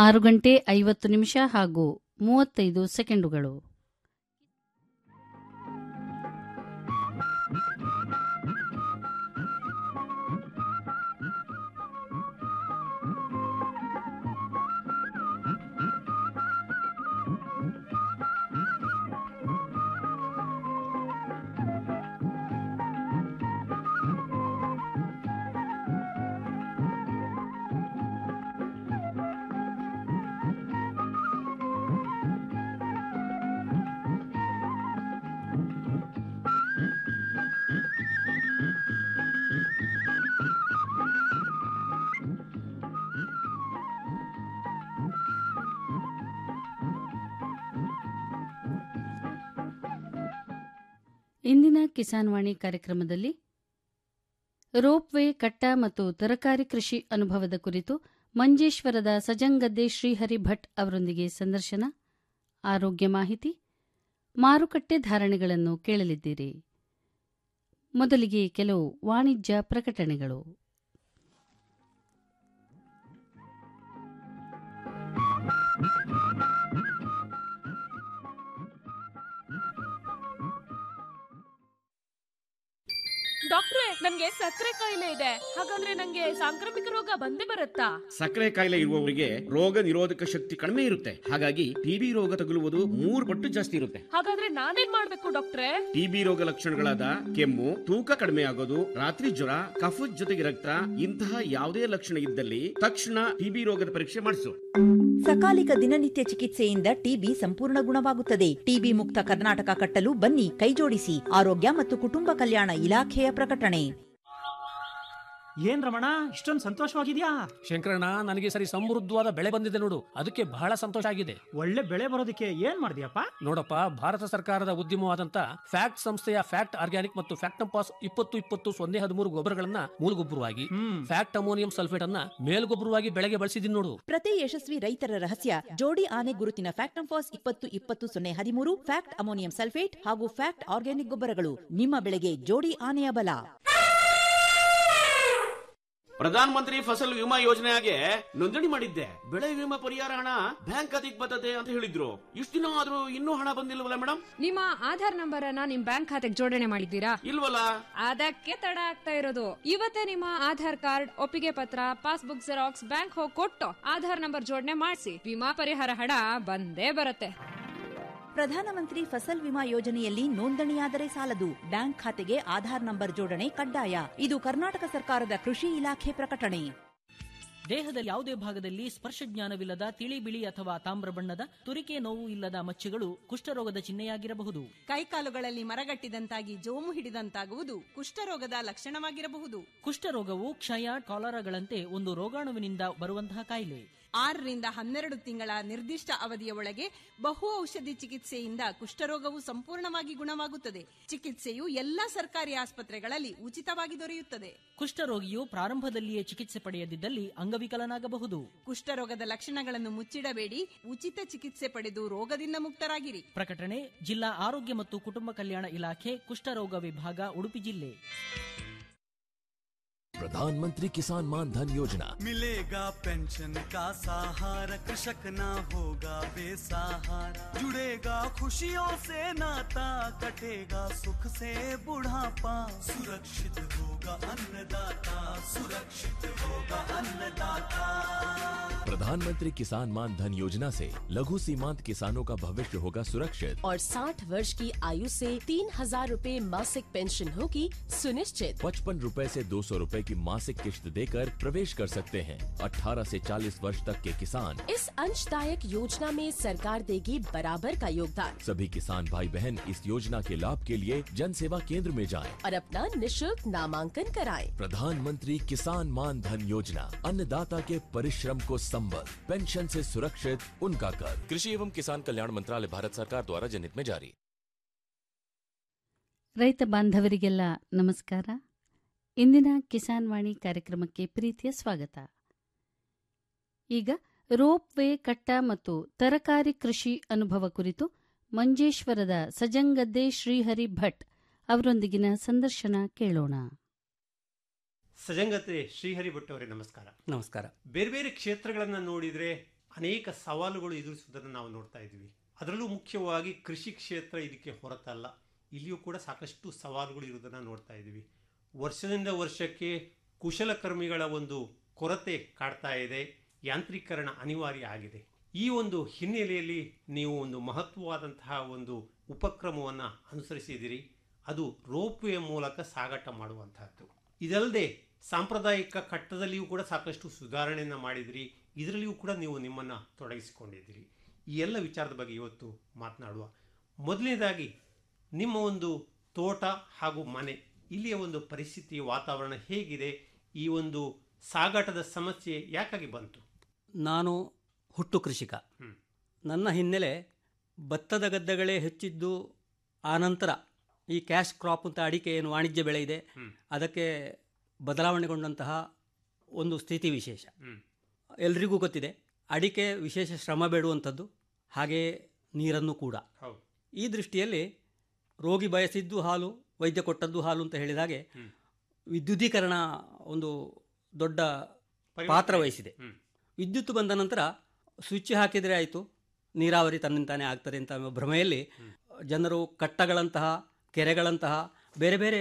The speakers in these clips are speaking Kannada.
ಆರು ಗಂಟೆ ಐವತ್ತು ನಿಮಿಷ ಹಾಗೂ ಮೂವತ್ತೈದು ಸೆಕೆಂಡುಗಳು ಇಂದಿನ ಕಿಸಾನ್ ವಾಣಿ ಕಾರ್ಯಕ್ರಮದಲ್ಲಿ ರೋಪ್ ವೇ ಕಟ್ಟ ಮತ್ತು ತರಕಾರಿ ಕೃಷಿ ಅನುಭವದ ಕುರಿತು ಮಂಜೇಶ್ವರದ ಸಜಂಗದ್ದೆ ಶ್ರೀಹರಿ ಭಟ್ ಅವರೊಂದಿಗೆ ಸಂದರ್ಶನ ಆರೋಗ್ಯ ಮಾಹಿತಿ ಮಾರುಕಟ್ಟೆ ಧಾರಣೆಗಳನ್ನು ಕೇಳಲಿದ್ದೀರಿ ಮೊದಲಿಗೆ ಕೆಲವು ವಾಣಿಜ್ಯ ಪ್ರಕಟಣೆಗಳು ಡಾಕ್ಟ್ರೆ ನನ್ಗೆ ಸಕ್ಕರೆ ಕಾಯಿಲೆ ಇದೆ ಹಾಗಂದ್ರೆ ನಂಗೆ ಸಾಂಕ್ರಾಮಿಕ ರೋಗ ಬಂದೇ ಬರುತ್ತಾ ಸಕ್ಕರೆ ಕಾಯಿಲೆ ಇರುವವರಿಗೆ ರೋಗ ನಿರೋಧಕ ಶಕ್ತಿ ಕಡಿಮೆ ಇರುತ್ತೆ ಹಾಗಾಗಿ ಟಿಬಿ ರೋಗ ತಗುಲುವುದು ಮೂರು ಪಟ್ಟು ಜಾಸ್ತಿ ಇರುತ್ತೆ ಹಾಗಾದ್ರೆ ನಾನೇನ್ ಮಾಡ್ಬೇಕು ಡಾಕ್ಟ್ರೆ ಟಿಬಿ ರೋಗ ಲಕ್ಷಣಗಳಾದ ಕೆಮ್ಮು ತೂಕ ಕಡಿಮೆ ಆಗೋದು ರಾತ್ರಿ ಜ್ವರ ಕಫದ ಜೊತೆಗೆ ರಕ್ತ ಇಂತಹ ಯಾವುದೇ ಲಕ್ಷಣ ಇದ್ದಲ್ಲಿ ತಕ್ಷಣ ಟಿಬಿ ರೋಗದ ಪರೀಕ್ಷೆ ಮಾಡಿಸು ಸಕಾಲಿಕ ದಿನನಿತ್ಯ ಚಿಕಿತ್ಸೆಯಿಂದ ಟಿಬಿ ಸಂಪೂರ್ಣ ಗುಣವಾಗುತ್ತದೆ ಟಿಬಿ ಮುಕ್ತ ಕರ್ನಾಟಕ ಕಟ್ಟಲು ಬನ್ನಿ ಕೈಜೋಡಿಸಿ ಆರೋಗ್ಯ ಮತ್ತು ಕುಟುಂಬ ಕಲ್ಯಾಣ ಇಲಾಖೆಯ ಪ್ರಕಟಣೆ ಏನ್ ರಮಣ ಇಷ್ಟೊಂದು ಸಂತೋಷವಾಗಿದ್ಯಾ ಶಂಕರಣ್ಣ ನನಗೆ ಸರಿ ಸಮೃದ್ಧವಾದ ಬೆಳೆ ಬಂದಿದೆ ನೋಡು ಅದಕ್ಕೆ ಬಹಳ ಸಂತೋಷ ಆಗಿದೆ ಒಳ್ಳೆ ಬೆಳೆ ಬರೋದಕ್ಕೆ ಏನ್ ಮಾಡಿದ್ಯಪ್ಪ ನೋಡಪ್ಪ ಭಾರತ ಸರ್ಕಾರದ ಉದ್ಯಮವಾದಂತ ಫ್ಯಾಕ್ಟ್ ಸಂಸ್ಥೆಯ ಫ್ಯಾಕ್ಟ್ ಆರ್ಗ್ಯಾನಿಕ್ ಮತ್ತು ಫ್ಯಾಕ್ಟಂಪಾಸ್ ಇಪ್ಪತ್ತು ಇಪ್ಪತ್ತು ಸೊನ್ನೆ ಹದಿಮೂರು ಗೊಬ್ಬರಗಳನ್ನ ಮೂಲಗೊಬ್ಬರವಾಗಿ ಹ್ಮ್ ಫ್ಯಾಕ್ಟ್ ಅಮೋನಿಯಂ ಸಲ್ಫೇಟ್ ಅನ್ನ ಮೇಲ್ಗೊಬ್ಬರವಾಗಿ ಬೆಳೆಗೆ ಬಳಸಿದೀನಿ ನೋಡು ಪ್ರತಿ ಯಶಸ್ವಿ ರೈತರ ರಹಸ್ಯ ಜೋಡಿ ಆನೆ ಗುರುತಿನ ಫ್ಯಾಕ್ಟಂಫಾಸ್ ಇಪ್ಪತ್ತು ಇಪ್ಪತ್ತು ಸೊನ್ನೆ ಹದಿಮೂರು ಫ್ಯಾಕ್ಟ್ ಅಮೋನಿಯಂ ಸಲ್ಫೇಟ್ ಹಾಗೂ ಫ್ಯಾಕ್ಟ್ ಆರ್ಗ್ಯಾನಿಕ್ ಗೊಬ್ಬರಗಳು ನಿಮ್ಮ ಬೆಳೆಗೆ ಜೋಡಿ ಆನೆಯ ಬಲ ಪ್ರಧಾನ ಮಂತ್ರಿ ಫಸಲ್ ವಿಮಾ ಯೋಜನೆಗೆ ನೋಂದಣಿ ಮಾಡಿದ್ದೆ ಬೆಳೆ ವಿಮಾ ಪರಿಹಾರ ಹಣ ಬ್ಯಾಂಕ್ ಖಾತೆಗೆ ಬರ್ತದೆ ಅಂತ ಹೇಳಿದ್ರು ಇಷ್ಟು ದಿನ ಆದ್ರೂ ಇನ್ನೂ ಹಣ ಬಂದಿಲ್ವಲ್ಲ ಮೇಡಮ್ ನಿಮ್ಮ ಆಧಾರ್ ನಂಬರ್ ಅನ್ನ ನಿಮ್ ಬ್ಯಾಂಕ್ ಖಾತೆಗೆ ಜೋಡಣೆ ಮಾಡಿದ್ದೀರಾ ಇಲ್ವಲ್ಲ ಅದಕ್ಕೆ ತಡ ಆಗ್ತಾ ಇರೋದು ಇವತ್ತೇ ನಿಮ್ಮ ಆಧಾರ್ ಕಾರ್ಡ್ ಒಪ್ಪಿಗೆ ಪತ್ರ ಪಾಸ್ಬುಕ್ ಜೆರಾಕ್ಸ್ ಬ್ಯಾಂಕ್ ಹೋಗಿ ಕೊಟ್ಟು ಆಧಾರ್ ನಂಬರ್ ಜೋಡಣೆ ಮಾಡಿಸಿ ವಿಮಾ ಪರಿಹಾರ ಹಣ ಬಂದೇ ಬರುತ್ತೆ ಪ್ರಧಾನಮಂತ್ರಿ ಫಸಲ್ ವಿಮಾ ಯೋಜನೆಯಲ್ಲಿ ನೋಂದಣಿಯಾದರೆ ಸಾಲದು ಬ್ಯಾಂಕ್ ಖಾತೆಗೆ ಆಧಾರ್ ನಂಬರ್ ಜೋಡಣೆ ಕಡ್ಡಾಯ ಇದು ಕರ್ನಾಟಕ ಸರ್ಕಾರದ ಕೃಷಿ ಇಲಾಖೆ ಪ್ರಕಟಣೆ ದೇಹದ ಯಾವುದೇ ಭಾಗದಲ್ಲಿ ಸ್ಪರ್ಶ ಜ್ಞಾನವಿಲ್ಲದ ತಿಳಿ ಬಿಳಿ ಅಥವಾ ತಾಮ್ರ ಬಣ್ಣದ ತುರಿಕೆ ನೋವು ಇಲ್ಲದ ಮಚ್ಚೆಗಳು ಕುಷ್ಠರೋಗದ ಚಿಹ್ನೆಯಾಗಿರಬಹುದು ಕೈಕಾಲುಗಳಲ್ಲಿ ಮರಗಟ್ಟಿದಂತಾಗಿ ಜೋಮು ಹಿಡಿದಂತಾಗುವುದು ಕುಷ್ಠರೋಗದ ಲಕ್ಷಣವಾಗಿರಬಹುದು ಕುಷ್ಠರೋಗವು ಕ್ಷಯ ಕಾಲರಾಗಳಂತೆ ಒಂದು ರೋಗಾಣುವಿನಿಂದ ಬರುವಂತಹ ಕಾಯಿಲೆ ಆರರಿಂದ ಹನ್ನೆರಡು ತಿಂಗಳ ನಿರ್ದಿಷ್ಟ ಅವಧಿಯ ಒಳಗೆ ಬಹು ಔಷಧಿ ಚಿಕಿತ್ಸೆಯಿಂದ ಕುಷ್ಠರೋಗವು ಸಂಪೂರ್ಣವಾಗಿ ಗುಣವಾಗುತ್ತದೆ ಚಿಕಿತ್ಸೆಯು ಎಲ್ಲಾ ಸರ್ಕಾರಿ ಆಸ್ಪತ್ರೆಗಳಲ್ಲಿ ಉಚಿತವಾಗಿ ದೊರೆಯುತ್ತದೆ ಕುಷ್ಠರೋಗಿಯು ಪ್ರಾರಂಭದಲ್ಲಿಯೇ ಚಿಕಿತ್ಸೆ ಪಡೆಯದಿದ್ದಲ್ಲಿ ಅಂಗವಿಕಲನಾಗಬಹುದು ಕುಷ್ಠರೋಗದ ಲಕ್ಷಣಗಳನ್ನು ಮುಚ್ಚಿಡಬೇಡಿ ಉಚಿತ ಚಿಕಿತ್ಸೆ ಪಡೆದು ರೋಗದಿಂದ ಮುಕ್ತರಾಗಿರಿ ಪ್ರಕಟಣೆ ಜಿಲ್ಲಾ ಆರೋಗ್ಯ ಮತ್ತು ಕುಟುಂಬ ಕಲ್ಯಾಣ ಇಲಾಖೆ ಕುಷ್ಠರೋಗ ವಿಭಾಗ ಉಡುಪಿ ಜಿಲ್ಲೆ प्रधानमंत्री किसान मान धन योजना मिलेगा पेंशन का सहारा कृषक ना होगा बेसहारा जुड़ेगा खुशियों से नाता कटेगा सुख से बुढ़ापा सुरक्षित होगा अन्नदाता सुरक्षित होगा अन्नदाता प्रधानमंत्री किसान मान धन योजना से लघु सीमांत किसानों का भविष्य होगा सुरक्षित और 60 वर्ष की आयु से तीन हजार रूपए मासिक पेंशन होगी सुनिश्चित पचपन रूपए से दो सौ रूपए की मासिक किश्त देकर प्रवेश कर सकते हैं 18 से 40 वर्ष तक के किसान इस अंशदायक योजना में सरकार देगी बराबर का योगदान सभी किसान भाई बहन इस योजना के लाभ के लिए जन सेवा केंद्र में जाएं। और अपना निशुल्क नामांकन कराएं। प्रधानमंत्री किसान मान धन योजना अन्नदाता के परिश्रम को संबल पेंशन से सुरक्षित उनका कर कृषि एवं किसान कल्याण मंत्रालय भारत सरकार द्वारा जनहित में जारी ರೈತ ಬಾಂಧವರಿಗೆಲ್ಲ ನಮಸ್ಕಾರ ಇಂದಿನ ಕಿಸಾನ್ ವಾಣಿ ಕಾರ್ಯಕ್ರಮಕ್ಕೆ ಪ್ರೀತಿಯ ಸ್ವಾಗತ ಈಗ ರೋಪ್ ವೇ ಕಟ್ಟ ಮತ್ತು ತರಕಾರಿ ಕೃಷಿ ಅನುಭವ ಕುರಿತು ಮಂಜೇಶ್ವರದ ಸಜಂಗದ್ದೆ ಶ್ರೀಹರಿ ಭಟ್ ಅವರೊಂದಿಗಿನ ಸಂದರ್ಶನ ಕೇಳೋಣ ಸಜಂಗತೆ ಶ್ರೀಹರಿ ಭಟ್ ಅವರೇ ನಮಸ್ಕಾರ ನಮಸ್ಕಾರ ಬೇರೆ ಬೇರೆ ಕ್ಷೇತ್ರಗಳನ್ನ ನೋಡಿದ್ರೆ ಅನೇಕ ಸವಾಲುಗಳು ಎದುರಿಸುವುದನ್ನು ನಾವು ನೋಡ್ತಾ ಇದ್ದೀವಿ ಅದರಲ್ಲೂ ಮುಖ್ಯವಾಗಿ ಕೃಷಿ ಕ್ಷೇತ್ರ ಇದಕ್ಕೆ ಹೊರತಲ್ಲ ಇಲ್ಲಿಯೂ ಕೂಡ ಸಾಕಷ್ಟು ಸವಾಲುಗಳು ಇರುವುದನ್ನು ನೋಡ್ತಾ ಇದ್ದೀವಿ ವರ್ಷದಿಂದ ವರ್ಷಕ್ಕೆ ಕುಶಲಕರ್ಮಿಗಳ ಒಂದು ಕೊರತೆ ಕಾಡ್ತಾ ಇದೆ ಯಾಂತ್ರೀಕರಣ ಅನಿವಾರ್ಯ ಆಗಿದೆ ಈ ಒಂದು ಹಿನ್ನೆಲೆಯಲ್ಲಿ ನೀವು ಒಂದು ಮಹತ್ವವಾದಂತಹ ಒಂದು ಉಪಕ್ರಮವನ್ನು ಅನುಸರಿಸಿದಿರಿ ಅದು ರೋಪ್ವೇ ಮೂಲಕ ಸಾಗಾಟ ಮಾಡುವಂತಹದ್ದು ಇದಲ್ಲದೆ ಸಾಂಪ್ರದಾಯಿಕ ಕಟ್ಟದಲ್ಲಿಯೂ ಕೂಡ ಸಾಕಷ್ಟು ಸುಧಾರಣೆಯನ್ನು ಮಾಡಿದಿರಿ ಇದರಲ್ಲಿಯೂ ಕೂಡ ನೀವು ನಿಮ್ಮನ್ನು ತೊಡಗಿಸಿಕೊಂಡಿದ್ದೀರಿ ಈ ಎಲ್ಲ ವಿಚಾರದ ಬಗ್ಗೆ ಇವತ್ತು ಮಾತನಾಡುವ ಮೊದಲನೇದಾಗಿ ನಿಮ್ಮ ಒಂದು ತೋಟ ಹಾಗೂ ಮನೆ ಇಲ್ಲಿಯ ಒಂದು ಪರಿಸ್ಥಿತಿ ವಾತಾವರಣ ಹೇಗಿದೆ ಈ ಒಂದು ಸಾಗಾಟದ ಸಮಸ್ಯೆ ಯಾಕಾಗಿ ಬಂತು ನಾನು ಹುಟ್ಟು ಕೃಷಿಕ ನನ್ನ ಹಿನ್ನೆಲೆ ಭತ್ತದ ಗದ್ದೆಗಳೇ ಹೆಚ್ಚಿದ್ದು ಆನಂತರ ಈ ಕ್ಯಾಶ್ ಕ್ರಾಪ್ ಅಂತ ಅಡಿಕೆ ಏನು ವಾಣಿಜ್ಯ ಬೆಳೆ ಇದೆ ಅದಕ್ಕೆ ಬದಲಾವಣೆಗೊಂಡಂತಹ ಒಂದು ಸ್ಥಿತಿ ವಿಶೇಷ ಎಲ್ರಿಗೂ ಗೊತ್ತಿದೆ ಅಡಿಕೆ ವಿಶೇಷ ಶ್ರಮ ಬೇಡುವಂಥದ್ದು ಹಾಗೆಯೇ ನೀರನ್ನು ಕೂಡ ಹೌದು ಈ ದೃಷ್ಟಿಯಲ್ಲಿ ರೋಗಿ ಬಯಸಿದ್ದು ಹಾಲು ವೈದ್ಯ ಕೊಟ್ಟದ್ದು ಹಾಲು ಅಂತ ಹೇಳಿದ ಹಾಗೆ ವಿದ್ಯುದೀಕರಣ ಒಂದು ದೊಡ್ಡ ಪಾತ್ರ ವಹಿಸಿದೆ ವಿದ್ಯುತ್ ಬಂದ ನಂತರ ಸ್ವಿಚ್ ಹಾಕಿದರೆ ಆಯಿತು ನೀರಾವರಿ ತನ್ನಿಂತಾನೇ ಆಗ್ತದೆ ಅಂತ ಅನ್ನೋ ಭ್ರಮೆಯಲ್ಲಿ ಜನರು ಕಟ್ಟಗಳಂತಹ ಕೆರೆಗಳಂತಹ ಬೇರೆ ಬೇರೆ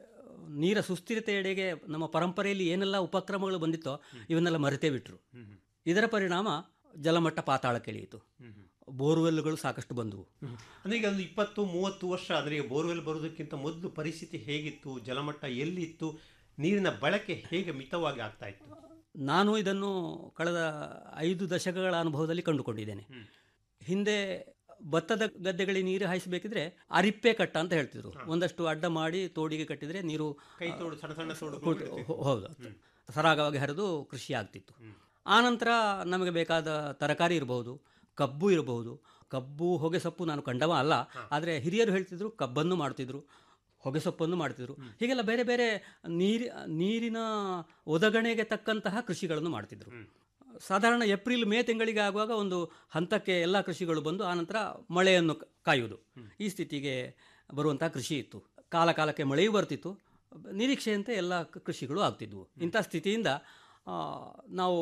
ನೀರ ಸುಸ್ಥಿರತೆಯೆಡೆಗೆ ನಮ್ಮ ಪರಂಪರೆಯಲ್ಲಿ ಏನೆಲ್ಲ ಉಪಕ್ರಮಗಳು ಬಂದಿತ್ತೋ ಇವನ್ನೆಲ್ಲ ಮರೆತೇ ಬಿಟ್ಟರು ಇದರ ಪರಿಣಾಮ ಜಲಮಟ್ಟ ಪಾತಾಳಕ್ಕಿಳಿಯಿತು ಬೋರ್ವೆಲ್ಗಳು ಸಾಕಷ್ಟು ಬಂದವು ಅಂದ್ರೆ ಈಗ ಒಂದು ಇಪ್ಪತ್ತು ಮೂವತ್ತು ವರ್ಷ ಅಂದರೆ ಈಗ ಬೋರ್ವೆಲ್ ಬರೋದಕ್ಕಿಂತ ಮೊದಲು ಪರಿಸ್ಥಿತಿ ಹೇಗಿತ್ತು ಜಲಮಟ್ಟ ಎಲ್ಲಿತ್ತು ನೀರಿನ ಬಳಕೆ ಹೇಗೆ ಮಿತವಾಗಿ ಆಗ್ತಾ ಇತ್ತು ನಾನು ಇದನ್ನು ಕಳೆದ ಐದು ದಶಕಗಳ ಅನುಭವದಲ್ಲಿ ಕಂಡುಕೊಂಡಿದ್ದೇನೆ ಹಿಂದೆ ಭತ್ತದ ಗದ್ದೆಗಳಿಗೆ ನೀರು ಹಾಯಿಸಬೇಕಿದ್ರೆ ಅರಿಪ್ಪೆ ಕಟ್ಟ ಅಂತ ಹೇಳ್ತಿದ್ರು ಒಂದಷ್ಟು ಅಡ್ಡ ಮಾಡಿ ತೋಡಿಗೆ ಕಟ್ಟಿದ್ರೆ ನೀರು ಕೈ ತೋಡು ಸಣ್ಣ ಸಣ್ಣ ತೋಡು ಕೊಟ್ಟು- ಹೊ- ಹೌದು ಸರಾಗವಾಗಿ ಹರಿದು ಕೃಷಿ ಆಗ್ತಿತ್ತು ಆನಂತರ ನಮಗೆ ಬೇಕಾದ ತರಕಾರಿ ಇರಬಹುದು ಕಬ್ಬು ಇರಬಹುದು ಕಬ್ಬು ಹೊಗೆ ಸೊಪ್ಪು ನಾನು ಕಂಡವ ಅಲ್ಲ ಆದರೆ ಹಿರಿಯರು ಹೇಳ್ತಿದ್ರು ಕಬ್ಬನ್ನು ಮಾಡ್ತಿದ್ರು ಹೊಗೆ ಸೊಪ್ಪನ್ನು ಮಾಡ್ತಿದ್ರು ಹೀಗೆಲ್ಲ ಬೇರೆ ಬೇರೆ ನೀರಿ ನೀರಿನ ಒದಗಣೆಗೆ ತಕ್ಕಂತಹ ಕೃಷಿಗಳನ್ನು ಮಾಡ್ತಿದ್ರು ಸಾಧಾರಣ ಏಪ್ರಿಲ್ ಮೇ ತಿಂಗಳಿಗೆ ಆಗುವಾಗ ಒಂದು ಹಂತಕ್ಕೆ ಎಲ್ಲ ಕೃಷಿಗಳು ಬಂದು ಆನಂತರ ಮಳೆಯನ್ನು ಕ- ಕಾಯುವುದು ಈ ಸ್ಥಿತಿಗೆ ಬರುವಂತಹ ಕೃಷಿ ಇತ್ತು ಕಾಲ ಕಾಲಕ್ಕೆ ಮಳೆಯೂ ಬರ್ತಿತ್ತು ನಿರೀಕ್ಷೆಯಂತೆ ಎಲ್ಲ ಕ- ಕೃಷಿಗಳು ಆಗ್ತಿದ್ವು ಇಂಥ ಸ್ಥಿತಿಯಿಂದ ಆ, ನಾವು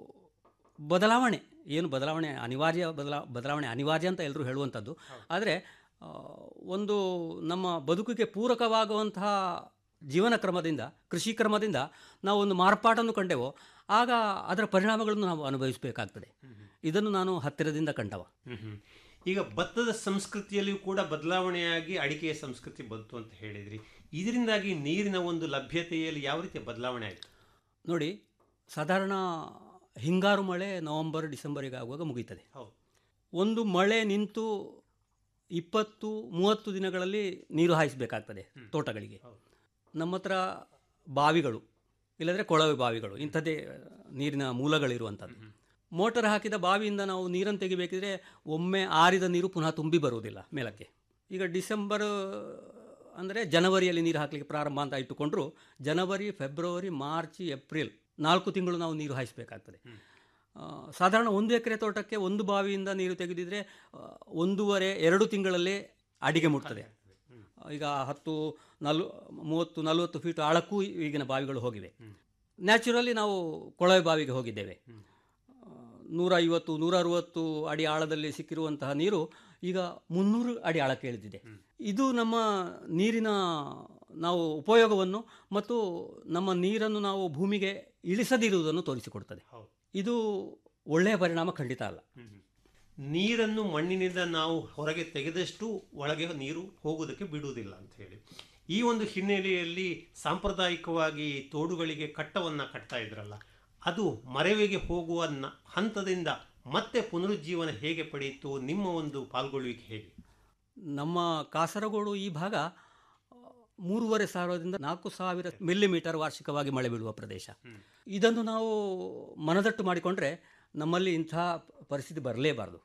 ಬದಲಾವಣೆ ಏನು ಬದಲಾವಣೆ ಅನಿವಾರ್ಯ ಬದಲಾ ಬದಲಾವಣೆ ಅನಿವಾರ್ಯ ಅಂತ ಎಲ್ಲರೂ ಹೇಳುವಂಥದ್ದು ಆದರೆ ಆ, ಒಂದು ನಮ್ಮ ಬದುಕಿಗೆ ಪೂರಕವಾಗುವಂತಹ ಜೀವನ ಕ್ರಮದಿಂದ ಕೃಷಿ ಕ್ರಮದಿಂದ ನಾವು ಒಂದು ಮಾರ್ಪಾಟನ್ನು ಕಂಡೆವೋ ಆಗ ಅದರ ಪರಿಣಾಮಗಳನ್ನು ನಾವು ಅನುಭವಿಸಬೇಕಾಗ್ತದೆ ಇದನ್ನು ನಾನು ಹತ್ತಿರದಿಂದ ಕಂಡವ ಈಗ ಭತ್ತದ ಸಂಸ್ಕೃತಿಯಲ್ಲಿಯೂ ಕೂಡ ಬದಲಾವಣೆಯಾಗಿ ಅಡಿಕೆಯ ಸಂಸ್ಕೃತಿ ಬಂತು ಅಂತ ಹೇಳಿದ್ರಿ ಇದರಿಂದಾಗಿ ನೀರಿನ ಒಂದು ಲಭ್ಯತೆಯಲ್ಲಿ ಯಾವ ರೀತಿಯ ಬದಲಾವಣೆ ಆಯಿತು ನೋಡಿ ಸಾಧಾರಣ ಹಿಂಗಾರು ಮಳೆ ನವೆಂಬರ್ ಡಿಸೆಂಬರಿಗೆ ಆಗುವಾಗ ಮುಗೀತದೆ ಹೌದು ಒಂದು ಮಳೆ ನಿಂತು ಇಪ್ಪತ್ತು ಮೂವತ್ತು ದಿನಗಳಲ್ಲಿ ನೀರು ಹಾಯಿಸಬೇಕಾಗ್ತದೆ ತೋಟಗಳಿಗೆ ನಮ್ಮ ಹತ್ರ ಬಾವಿಗಳು ಇಲ್ಲದ್ರೆ ಕೊಳವೆ ಬಾವಿಗಳು ಇಂಥದ್ದೇ ನೀರಿನ ಮೂಲಗಳಿರುವಂಥದ್ದು ಮೋಟರ್ ಹಾಕಿದ ಬಾವಿಯಿಂದ ನಾವು ನೀರನ್ನು ತೆಗಿಬೇಕಿದ್ರೆ ಒಮ್ಮೆ ಆರಿದ ನೀರು ಪುನಃ ತುಂಬಿ ಬರುವುದಿಲ್ಲ ಮೇಲಕ್ಕೆ ಈಗ ಡಿಸೆಂಬರ್ ಅಂದರೆ ಜನವರಿಯಲ್ಲಿ ನೀರು ಹಾಕಲಿಕ್ಕೆ ಪ್ರಾರಂಭ ಅಂತ ಇಟ್ಟುಕೊಂಡ್ರು ಜನವರಿ ಫೆಬ್ರವರಿ ಮಾರ್ಚ್ ಏಪ್ರಿಲ್ ನಾಲ್ಕು ತಿಂಗಳು ನಾವು ನೀರು ಹಾಯಿಸಬೇಕಾಗ್ತದೆ ಆ, ಸಾಧಾರಣ ಒಂದು ಎಕರೆ ತೋಟಕ್ಕೆ ಒಂದು ಬಾವಿಯಿಂದ ನೀರು ತೆಗೆದಿದ್ರೆ ಆ, ಒಂದೂವರೆ ಎರಡು ತಿಂಗಳಲ್ಲೇ ಅಡಿಗೆ ಮುಟ್ತದೆ ಈಗ ಹತ್ತು ನಲ್ ಮೂವತ್ತು ನಲವತ್ತು ಫೀಟ್ ಆಳಕ್ಕೂ ಈಗಿನ ಬಾವಿಗಳು ಹೋಗಿವೆ ನ್ಯಾಚುರಲಿ ನಾವು ಕೊಳವೆ ಬಾವಿಗೆ ಹೋಗಿದ್ದೇವೆ ಆ, ನೂರ ಐವತ್ತು ನೂರ ಅರುವತ್ತು ಅಡಿ ಆಳದಲ್ಲಿ ಸಿಕ್ಕಿರುವಂತಹ ನೀರು ಈಗ ಮುನ್ನೂರು ಅಡಿ ಆಳಕ್ಕೆ ಇಳಿದಿದೆ ಇದು ನಮ್ಮ ನೀರಿನ ನಾವು ಉಪಯೋಗವನ್ನು ಮತ್ತು ನಮ್ಮ ನೀರನ್ನು ನಾವು ಭೂಮಿಗೆ ಇಳಿಸದಿರುವುದನ್ನು ತೋರಿಸಿಕೊಡ್ತದೆ ಇದು ಒಳ್ಳೆಯ ಪರಿಣಾಮ ಖಂಡಿತ ಅಲ್ಲ ನೀರನ್ನು ಮಣ್ಣಿನಿಂದ ನಾವು ಹೊರಗೆ ತೆಗೆದಷ್ಟು ಒಳಗೆ ನೀರು ಹೋಗುವುದಕ್ಕೆ ಬಿಡುವುದಿಲ್ಲ ಅಂತ ಹೇಳಿ ಈ ಒಂದು ಹಿನ್ನೆಲೆಯಲ್ಲಿ ಸಾಂಪ್ರದಾಯಿಕವಾಗಿ ತೋಡುಗಳಿಗೆ ಕಟ್ಟವನ್ನು ಕಟ್ತಾ ಇದ್ರಲ್ಲ ಅದು ಮರೆವಿಗೆ ಹೋಗುವ ನ- ಹಂತದಿಂದ ಮತ್ತೆ ಪುನರುಜ್ಜೀವನ ಹೇಗೆ ಪಡೆಯಿತು ನಿಮ್ಮ ಒಂದು ಪಾಲ್ಗೊಳ್ಳುವಿಕೆ ಹೇಗೆ ನಮ್ಮ ಕಾಸರಗೋಡು ಈ ಭಾಗ ಆ, ಮೂರುವರೆ ಸಾವಿರದಿಂದ ನಾಲ್ಕು ಸಾವಿರ ಮಿಲಿಮೀಟರ್ ವಾರ್ಷಿಕವಾಗಿ ಮಳೆ ಬೀಳುವ ಪ್ರದೇಶ ಇದನ್ನು ನಾವು ಮನದಟ್ಟು ಮಾಡಿಕೊಂಡ್ರೆ ನಮ್ಮಲ್ಲಿ ಇಂಥ ಪರಿಸ್ಥಿತಿ ಬರಲೇಬಾರದು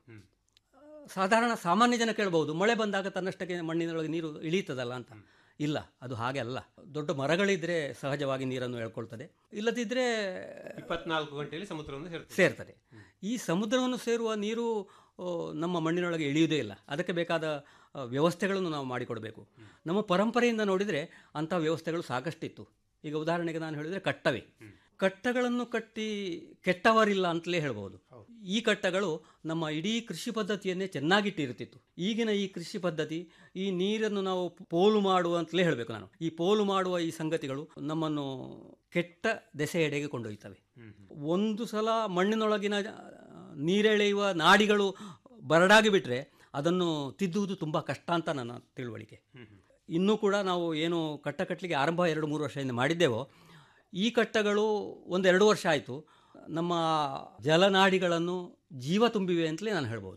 ಸಾಧಾರಣ ಸಾಮಾನ್ಯ ಜನ ಕೇಳಬಹುದು ಮಳೆ ಬಂದಾಗ ತನ್ನಷ್ಟಕ್ಕೆ ಮಣ್ಣಿನೊಳಗೆ ನೀರು ಇಳೀತದಲ್ಲ ಅಂತ ಇಲ್ಲ ಅದು ಹಾಗೆ ಅಲ್ಲ ದೊಡ್ಡ ಮರಗಳಿದ್ರೆ ಸಹಜವಾಗಿ ನೀರನ್ನು ಎಳ್ಕೊಳ್ತದೆ ಇಲ್ಲದಿದ್ದರೆ ಇಪ್ಪತ್ನಾಲ್ಕು ಗಂಟೆಯಲ್ಲಿ ಸಮುದ್ರವನ್ನು ಸೇರ್ತದೆ ಸೇರ್ತದೆ ಈ ಸಮುದ್ರವನ್ನು ಸೇರುವ ನೀರು ಆ, ನಮ್ಮ ಮಣ್ಣಿನೊಳಗೆ ಇಳಿಯುವುದೇ ಇಲ್ಲ ಅದಕ್ಕೆ ಬೇಕಾದ ಆ, ವ್ಯವಸ್ಥೆಗಳನ್ನು ನಾವು ಮಾಡಿಕೊಡಬೇಕು ನಮ್ಮ ಪರಂಪರೆಯಿಂದ ನೋಡಿದರೆ ಅಂಥ ವ್ಯವಸ್ಥೆಗಳು ಸಾಕಷ್ಟಿತ್ತು ಈಗ ಉದಾಹರಣೆಗೆ ನಾನು ಹೇಳಿದರೆ ಕಟ್ಟವೆ ಕಟ್ಟಗಳನ್ನು ಕಟ್ಟಿ ಕೆಟ್ಟವರಿಲ್ಲ ಅಂತಲೇ ಹೇಳ್ಬೋದು ಈ ಕಟ್ಟಗಳು ನಮ್ಮ ಇಡೀ ಕೃಷಿ ಪದ್ಧತಿಯನ್ನೇ ಚೆನ್ನಾಗಿಟ್ಟಿರುತ್ತಿತ್ತು ಈಗಿನ ಈ ಕೃಷಿ ಪದ್ಧತಿ ಈ ನೀರನ್ನು ನಾವು ಪೋಲು ಮಾಡುವ ಅಂತಲೇ ಹೇಳಬೇಕು ನಾನು ಈ ಪೋಲು ಮಾಡುವ ಈ ಸಂಗತಿಗಳು ನಮ್ಮನ್ನು ಕೆಟ್ಟ ದೆಸೆಯೆಡೆಗೆ ಕೊಂಡೊಯ್ತವೆ ಒಂದು ಸಲ ಮಣ್ಣಿನೊಳಗಿನ ಆ, ನೀರೆಳೆಯುವ ನಾಡಿಗಳು ಬರಡಾಗಿ ಬಿಟ್ಟರೆ ಅದನ್ನು ತಿದ್ದುವುದು ತುಂಬ ಕಷ್ಟ ಅಂತ ನನ್ನ ತಿಳುವಳಿಕೆ ಇನ್ನೂ ಕೂಡ ನಾವು ಏನು ಕಟ್ಟ ಕಟ್ಟಲಿಕ್ಕೆ ಆರಂಭ ಎರಡು ಮೂರು ವರ್ಷದಿಂದ ಮಾಡಿದ್ದೇವೋ ಈ ಕಟ್ಟಗಳು ಒಂದೆರಡು ವರ್ಷ ಆಯಿತು ನಮ್ಮ ಜಲನಾಡಿಗಳನ್ನು ಜೀವ ತುಂಬಿವೆ ಅಂತಲೇ ನಾನು ಹೇಳ್ಬೋದು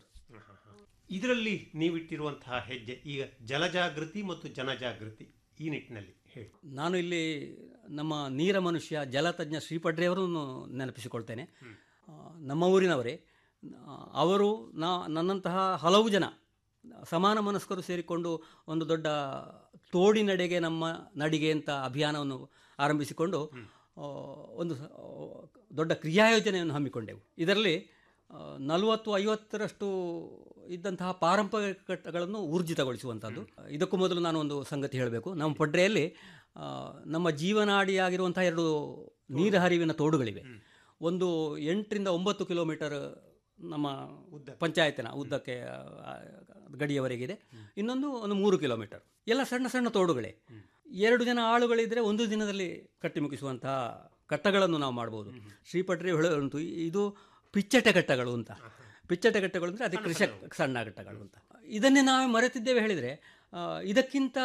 ಇದರಲ್ಲಿ ನೀವಿಟ್ಟಿರುವಂತಹ ಹೆಜ್ಜೆ ಈಗ ಜಲಜಾಗೃತಿ ಮತ್ತು ಜನಜಾಗೃತಿ ಈ ನಿಟ್ಟಿನಲ್ಲಿ ಹೇಳಿ ನಾನು ಇಲ್ಲಿ ನಮ್ಮ ನೀರ ಮನುಷ್ಯ ಜಲತಜ್ಞ ಶ್ರೀಪಡ್ರೆಯವರನ್ನು ನೆನಪಿಸಿಕೊಳ್ತೇನೆ ಆ, ನಮ್ಮ ಊರಿನವರೇ ಆ, ಅವರು ನಾ ನನ್ನಂತಹ ಹಲವು ಜನ ಸಮಾನ ಮನಸ್ಕರು ಸೇರಿಕೊಂಡು ಒಂದು ದೊಡ್ಡ ತೋಡಿನಡೆಗೆ ನಮ್ಮ ನಡಿಗೆ ಅಂತ ಅಭಿಯಾನವನ್ನು ಆರಂಭಿಸಿಕೊಂಡು ಆ, ಒಂದು ಸ- ಆ, ದೊಡ್ಡ ಕ್ರಿಯಾಯೋಜನೆಯನ್ನು ಹಮ್ಮಿಕೊಂಡೆವು ಇದರಲ್ಲಿ ನಲವತ್ತು ಐವತ್ತರಷ್ಟು ಇದ್ದಂತಹ ಪಾರಂಪರಿಕ ಕಟ್ಟಗಳನ್ನು ಊರ್ಜಿತಗೊಳಿಸುವಂಥದ್ದು ಇದಕ್ಕೂ ಮೊದಲು ನಾನು ಒಂದು ಸಂಗತಿ ಹೇಳಬೇಕು ನಮ್ಮ ಪಡ್ರೆಯಲ್ಲಿ ಆ, ನಮ್ಮ ಜೀವನಾಡಿಯಾಗಿರುವಂತಹ ಎರಡು ನೀರು ಹರಿವಿನ ತೋಡುಗಳಿವೆ ಒಂದು ಎಂಟರಿಂದ ಒಂಬತ್ತು ಕಿಲೋಮೀಟರ್ ನಮ್ಮ ಪಂಚಾಯತಿನ ಉದ್ದಕ್ಕೆ ಆ, ಗಡಿಯವರೆಗಿದೆ ಇನ್ನೊಂದು ಒಂದು ಮೂರು ಕಿಲೋಮೀಟರ್ ಎಲ್ಲ ಸಣ್ಣ ಸಣ್ಣ ತೋಡುಗಳೇ ಎರಡು ಜನ ಆಳುಗಳಿದ್ರೆ ಒಂದು ದಿನದಲ್ಲಿ ಕಟ್ಟಿ ಮುಗಿಸುವಂತಹ ಕಟ್ಟಗಳನ್ನು ನಾವು ಮಾಡ್ಬೋದು ಶ್ರೀಪಟ್ರಿ ಹೇಳುವಂತು ಇದು ಪಿಚ್ಚಟೆ ಕಟ್ಟಗಳು ಅಂತ ಪಿಚ್ಚಟೆ ಕಟ್ಟಗಳು ಅಂದರೆ ಅದೇ ಕೃಷಿ ಸಣ್ಣ ಕಟ್ಟಗಳು ಅಂತ ಇದನ್ನೇ ನಾವು ಮರೆತಿದ್ದೇವೆ ಹೇಳಿದರೆ ಆ, ಇದಕ್ಕಿಂತ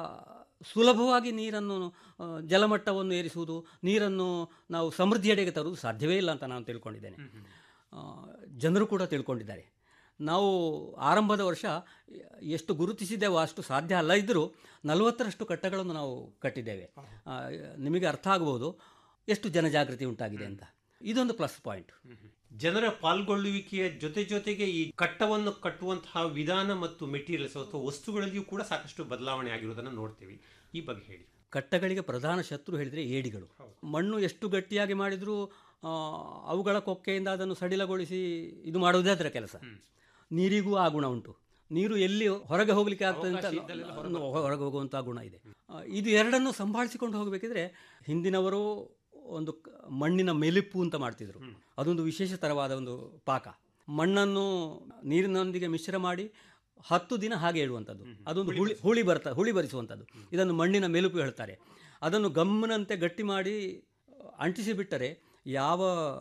ಸುಲಭವಾಗಿ ನೀರನ್ನು ಆ, ಜಲಮಟ್ಟವನ್ನು ಏರಿಸುವುದು ನೀರನ್ನು ನಾವು ಸಮೃದ್ಧಿಯೆಡೆಗೆ ತರುವುದು ಸಾಧ್ಯವೇ ಇಲ್ಲ ಅಂತ ನಾನು ತಿಳ್ಕೊಂಡಿದ್ದೇನೆ ಆ, ಜನರು ಕೂಡ ತಿಳ್ಕೊಂಡಿದ್ದಾರೆ ನಾವು ಆರಂಭದ ವರ್ಷ ಎಷ್ಟು ಗುರುತಿಸಿದ್ದೇವೋ ಅಷ್ಟು ಸಾಧ್ಯ ಅಲ್ಲ ಇದ್ದರೂ ನಲವತ್ತರಷ್ಟು ಕಟ್ಟಗಳನ್ನು ನಾವು ಕಟ್ಟಿದ್ದೇವೆ ಆ, ನಿಮಗೆ ಅರ್ಥ ಆಗಬಹುದು ಎಷ್ಟು ಜನಜಾಗೃತಿ ಉಂಟಾಗಿದೆ ಅಂತ ಇದೊಂದು ಪ್ಲಸ್ ಪಾಯಿಂಟ್ ಜನರ ಪಾಲ್ಗೊಳ್ಳುವಿಕೆಯ ಜೊತೆ ಜೊತೆಗೆ ಈ ಕಟ್ಟವನ್ನು ಕಟ್ಟುವಂತಹ ವಿಧಾನ ಮತ್ತು ಮೆಟೀರಿಯಲ್ಸ್ ಅಥವಾ ವಸ್ತುಗಳಲ್ಲಿಯೂ ಕೂಡ ಸಾಕಷ್ಟು ಬದಲಾವಣೆ ಆಗಿರೋದನ್ನು ನೋಡ್ತೀವಿ ಈ ಬಗ್ಗೆ ಹೇಳಿ ಕಟ್ಟಗಳಿಗೆ ಪ್ರಧಾನ ಶತ್ರು ಹೇಳಿದರೆ ಏಡಿಗಳು ಮಣ್ಣು ಎಷ್ಟು ಗಟ್ಟಿಯಾಗಿ ಮಾಡಿದರೂ ಆ, ಅವುಗಳ ಕೊಕ್ಕೆಯಿಂದ ಅದನ್ನು ಸಡಿಲಗೊಳಿಸಿ ಇದು ಮಾಡುವುದೇ ಅದರ ಕೆಲಸ ನೀರಿಗೂ ಆ ಗುಣ ಉಂಟು ನೀರು ಎಲ್ಲಿ ಹೊರಗೆ ಹೋಗಲಿಕ್ಕೆ ಆಗ್ತದೆ ಅಂತ ಅವಕಾಶ ಇದ್ದಲ್ಲೆಲ್ಲ ಹೊರಗೆ ಹೊರಗೆ ಹೋಗುವಂಥ ಗುಣ ಇದೆ ಆ, ಇದು ಎರಡನ್ನು ಸಂಭಾಳಿಸಿಕೊಂಡು ಹೋಗಬೇಕಿದ್ರೆ ಹಿಂದಿನವರು ಒಂದು ಕ- ಮಣ್ಣಿನ ಮೆಲುಪು ಅಂತ ಮಾಡ್ತಿದ್ರು ಅದೊಂದು ವಿಶೇಷ ತರವಾದ ಒಂದು ಪಾಕ ಮಣ್ಣನ್ನು ನೀರಿನೊಂದಿಗೆ ಮಿಶ್ರ ಮಾಡಿ ಹತ್ತು ದಿನ ಹಾಗೆ ಇಡುವಂಥದ್ದು ಅದೊಂದು ಹುಳಿ ಹುಳಿ ಬರ್ತಾ ಹುಳಿ ಬರಿಸುವಂಥದ್ದು ಇದನ್ನು ಮಣ್ಣಿನ ಮೆಲುಪು ಹೇಳ್ತಾರೆ ಅದನ್ನು ಗಮ್ಮನಂತೆ ಗಟ್ಟಿ ಮಾಡಿ ಅಂಟಿಸಿ ಬಿಟ್ಟರೆ ಯಾವ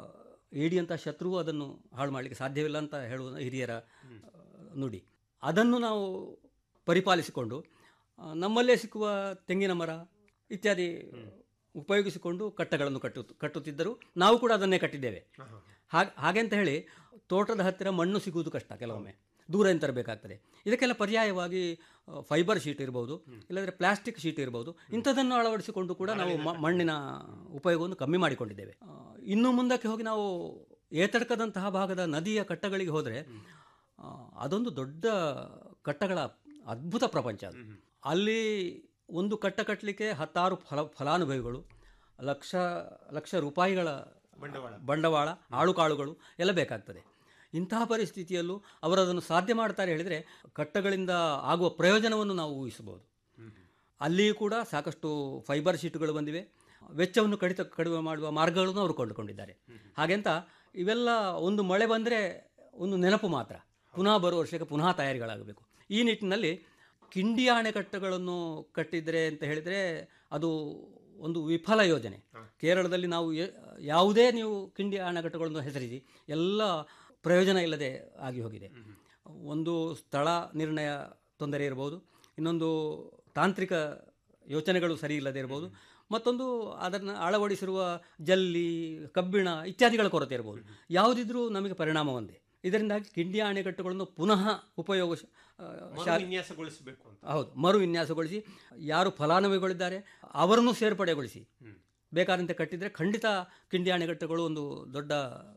ಏಡಿಯಂಥ ಶತ್ರುವು ಅದನ್ನು ಹಾಳು ಮಾಡಲಿಕ್ಕೆ ಸಾಧ್ಯವಿಲ್ಲ ಅಂತ ಹೇಳುವ ಹಿರಿಯರ ಆ, ನುಡಿ ಅದನ್ನು ನಾವು ಪರಿಪಾಲಿಸಿಕೊಂಡು ಆ, ನಮ್ಮಲ್ಲೇ ಸಿಕ್ಕುವ ತೆಂಗಿನ ಮರ ಇತ್ಯಾದಿ ಉಪಯೋಗಿಸಿಕೊಂಡು ಕಟ್ಟಗಳನ್ನು ಕಟ್ಟು ಕಟ್ಟುತ್ತಿದ್ದರು ನಾವು ಕೂಡ ಅದನ್ನೇ ಕಟ್ಟಿದ್ದೇವೆ ಹಾಗೆ ಹಾಗೆ ಅಂತ ಹೇಳಿ ತೋಟದ ಹತ್ತಿರ ಮಣ್ಣು ಸಿಗುವುದು ಕಷ್ಟ ಕೆಲವೊಮ್ಮೆ ದೂರದಿಂದ ತರಬೇಕಾಗ್ತದೆ ಇದಕ್ಕೆಲ್ಲ ಪರ್ಯಾಯವಾಗಿ ಫೈಬರ್ ಶೀಟ್ ಇರ್ಬೋದು ಇಲ್ಲದ್ರೆ ಪ್ಲಾಸ್ಟಿಕ್ ಶೀಟ್ ಇರ್ಬೋದು ಇಂಥದ್ದನ್ನು ಅಳವಡಿಸಿಕೊಂಡು ಕೂಡ ನಾವು ಮ- ಮಣ್ಣಿನ ಉಪಯೋಗವನ್ನು ಕಮ್ಮಿ ಮಾಡಿಕೊಂಡಿದ್ದೇವೆ ಆ, ಇನ್ನು ಮುಂದಕ್ಕೆ ಹೋಗಿ ನಾವು ಏತಡ್ಕದಂತಹ ಭಾಗದ ನದಿಯ ಕಟ್ಟಗಳಿಗೆ ಹೋದರೆ ಆ, ಅದೊಂದು ದೊಡ್ಡ ಕಟ್ಟಗಳ ಅದ್ಭುತ ಪ್ರಪಂಚ ಅದು ಅಲ್ಲಿ ಒಂದು ಕಟ್ಟ ಕಟ್ಟಲಿಕ್ಕೆ ಹತ್ತಾರು ಫಲ ಫಲಾನುಭವಿಗಳು ಲಕ್ಷ ಲಕ್ಷ ರೂಪಾಯಿಗಳ ಬಂಡವಾಳ. ಬಂಡವಾಳ ಆಳುಕಾಳುಗಳು ಎಲ್ಲ ಬೇಕಾಗ್ತದೆ ಇಂತಹ ಪರಿಸ್ಥಿತಿಯಲ್ಲೂ ಅವರು ಅದನ್ನು ಸಾಧ್ಯ ಮಾಡ್ತಾರೆ ಹೇಳಿದರೆ ಕಟ್ಟಗಳಿಂದ ಆಗುವ ಪ್ರಯೋಜನವನ್ನು ನಾವು ಊಹಿಸಬಹುದು ಅಲ್ಲಿಯೂ ಕೂಡ ಸಾಕಷ್ಟು ಫೈಬರ್ ಶೀಟುಗಳು ಬಂದಿವೆ ವೆಚ್ಚವನ್ನು ಕಡಿತ ಕಡಿಮೆ ಮಾಡುವ ಮಾರ್ಗಗಳನ್ನು ಅವರು ಕಂಡುಕೊಂಡಿದ್ದಾರೆ ಹಾಗೆಂತ ಇವೆಲ್ಲ ಒಂದು ಮಳೆ ಬಂದರೆ ಒಂದು ನೆನಪು ಮಾತ್ರ ಪುನಃ ಬರುವ ವರ್ಷಕ್ಕೆ ಪುನಃ ತಯಾರಿಗಳಾಗಬೇಕು ಈ ನಿಟ್ಟಿನಲ್ಲಿ ಕಿಂಡಿ ಅಣೆಕಟ್ಟುಗಳನ್ನು ಕಟ್ಟಿದರೆ ಅಂತ ಹೇಳಿದರೆ ಅದು ಒಂದು ವಿಫಲ ಯೋಜನೆ ಕೇರಳದಲ್ಲಿ ನಾವು ಎ- ಯಾವುದೇ ನೀವು ಕಿಂಡಿ ಅಣೆಕಟ್ಟುಗಳನ್ನು ಹೆಸರಿಸಿ ಎಲ್ಲ ಪ್ರಯೋಜನ ಇಲ್ಲದೆ ಆಗಿ ಹೋಗಿದೆ ಒಂದು ಸ್ಥಳ ನಿರ್ಣಯ ತೊಂದರೆ ಇರ್ಬೋದು ಇನ್ನೊಂದು ತಾಂತ್ರಿಕ ಯೋಚನೆಗಳು ಸರಿ ಇಲ್ಲದೆ ಇರ್ಬೋದು ಮತ್ತೊಂದು ಅದನ್ನು ಅಳವಡಿಸಿರುವ ಜಲ್ಲಿ ಕಬ್ಬಿಣ ಇತ್ಯಾದಿಗಳ ಕೊರತೆ ಇರ್ಬೋದು ಯಾವುದಿದ್ರೂ ನಮಗೆ ಪರಿಣಾಮ ಒಂದೇ ಇದರಿಂದಾಗಿ ಕಿಂಡಿ ಅಣೆಕಟ್ಟುಗಳನ್ನು ಪುನಃ ಉಪಯೋಗ ಶ- ಆ, ಶಾ- ವಿನ್ಯಾಸಗೊಳಿಸಬೇಕು ಅಂತ ಹೌದು ಮರು ವಿನ್ಯಾಸಗೊಳಿಸಿ ಯಾರು ಫಲಾನುಭವಿಗಳಿದ್ದಾರೆ ಅವರನ್ನು ಸೇರ್ಪಡೆಗೊಳಿಸಿ ಬೇಕಾದಂತೆ ಕಟ್ಟಿದರೆ ಖಂಡಿತ ಕಿಂಡಿ ಅಣೆಕಟ್ಟುಗಳು ಒಂದು ದೊಡ್ಡ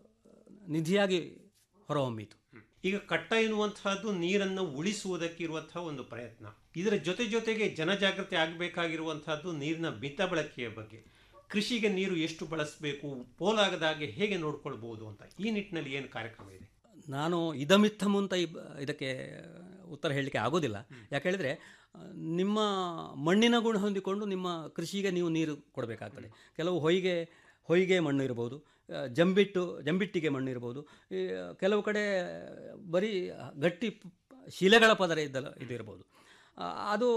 ನಿಧಿಯಾಗಿ ಹೊರಹೊಮ್ಮಿತು ಈಗ ಕಟ್ಟ ಎನ್ನುವಂತಹದ್ದು ನೀರನ್ನು ಉಳಿಸುವುದಕ್ಕೆ ಇರುವಂತಹ ಒಂದು ಪ್ರಯತ್ನ ಇದರ ಜೊತೆ ಜೊತೆಗೆ ಜನಜಾಗೃತಿ ಆಗಬೇಕಾಗಿರುವಂತಹದ್ದು ನೀರಿನ ಮಿತ ಬಳಕೆಯ ಬಗ್ಗೆ ಕೃಷಿಗೆ ನೀರು ಎಷ್ಟು ಬಳಸಬೇಕು ಪೋಲಾಗದ ಹಾಗೆ ಹೇಗೆ ನೋಡ್ಕೊಳ್ಬಹುದು ಅಂತ ಈ ನಿಟ್ಟಿನಲ್ಲಿ ಏನು ಕಾರ್ಯಕ್ರಮ ಇದೆ ನಾನು ಇದಮಿತ್ತಮ್ ಅಂತ ಈ ಬ- ಇದಕ್ಕೆ ಉತ್ತರ ಹೇಳಲಿಕ್ಕೆ ಆಗೋದಿಲ್ಲ ಯಾಕೆ ಹೇಳಿದರೆ ನಿಮ್ಮ ಮಣ್ಣಿನ ಗುಣ ಹೊಂದಿಕೊಂಡು ನಿಮ್ಮ ಕೃಷಿಗೆ ನೀವು ನೀರು ಕೊಡಬೇಕಾಗ್ತದೆ ಕೆಲವು ಹೊಯ್ಗೆ ಹೊಯ್ಗೆ ಮಣ್ಣು ಇರ್ಬೋದು ಆ, ಜಂಬಿಟ್ಟು ಜಂಬಿಟ್ಟಿಗೆ ಮಣ್ಣು ಇರ್ಬೋದು ಈ ಕೆಲವು ಕಡೆ ಬರೀ ಗಟ್ಟಿ ಪ್- ಶಿಲೆಗಳ ಪದರ ಇದ್ದಲ್ಲ ಇದು ಇರ್ಬೋದು ಆ, ಅದು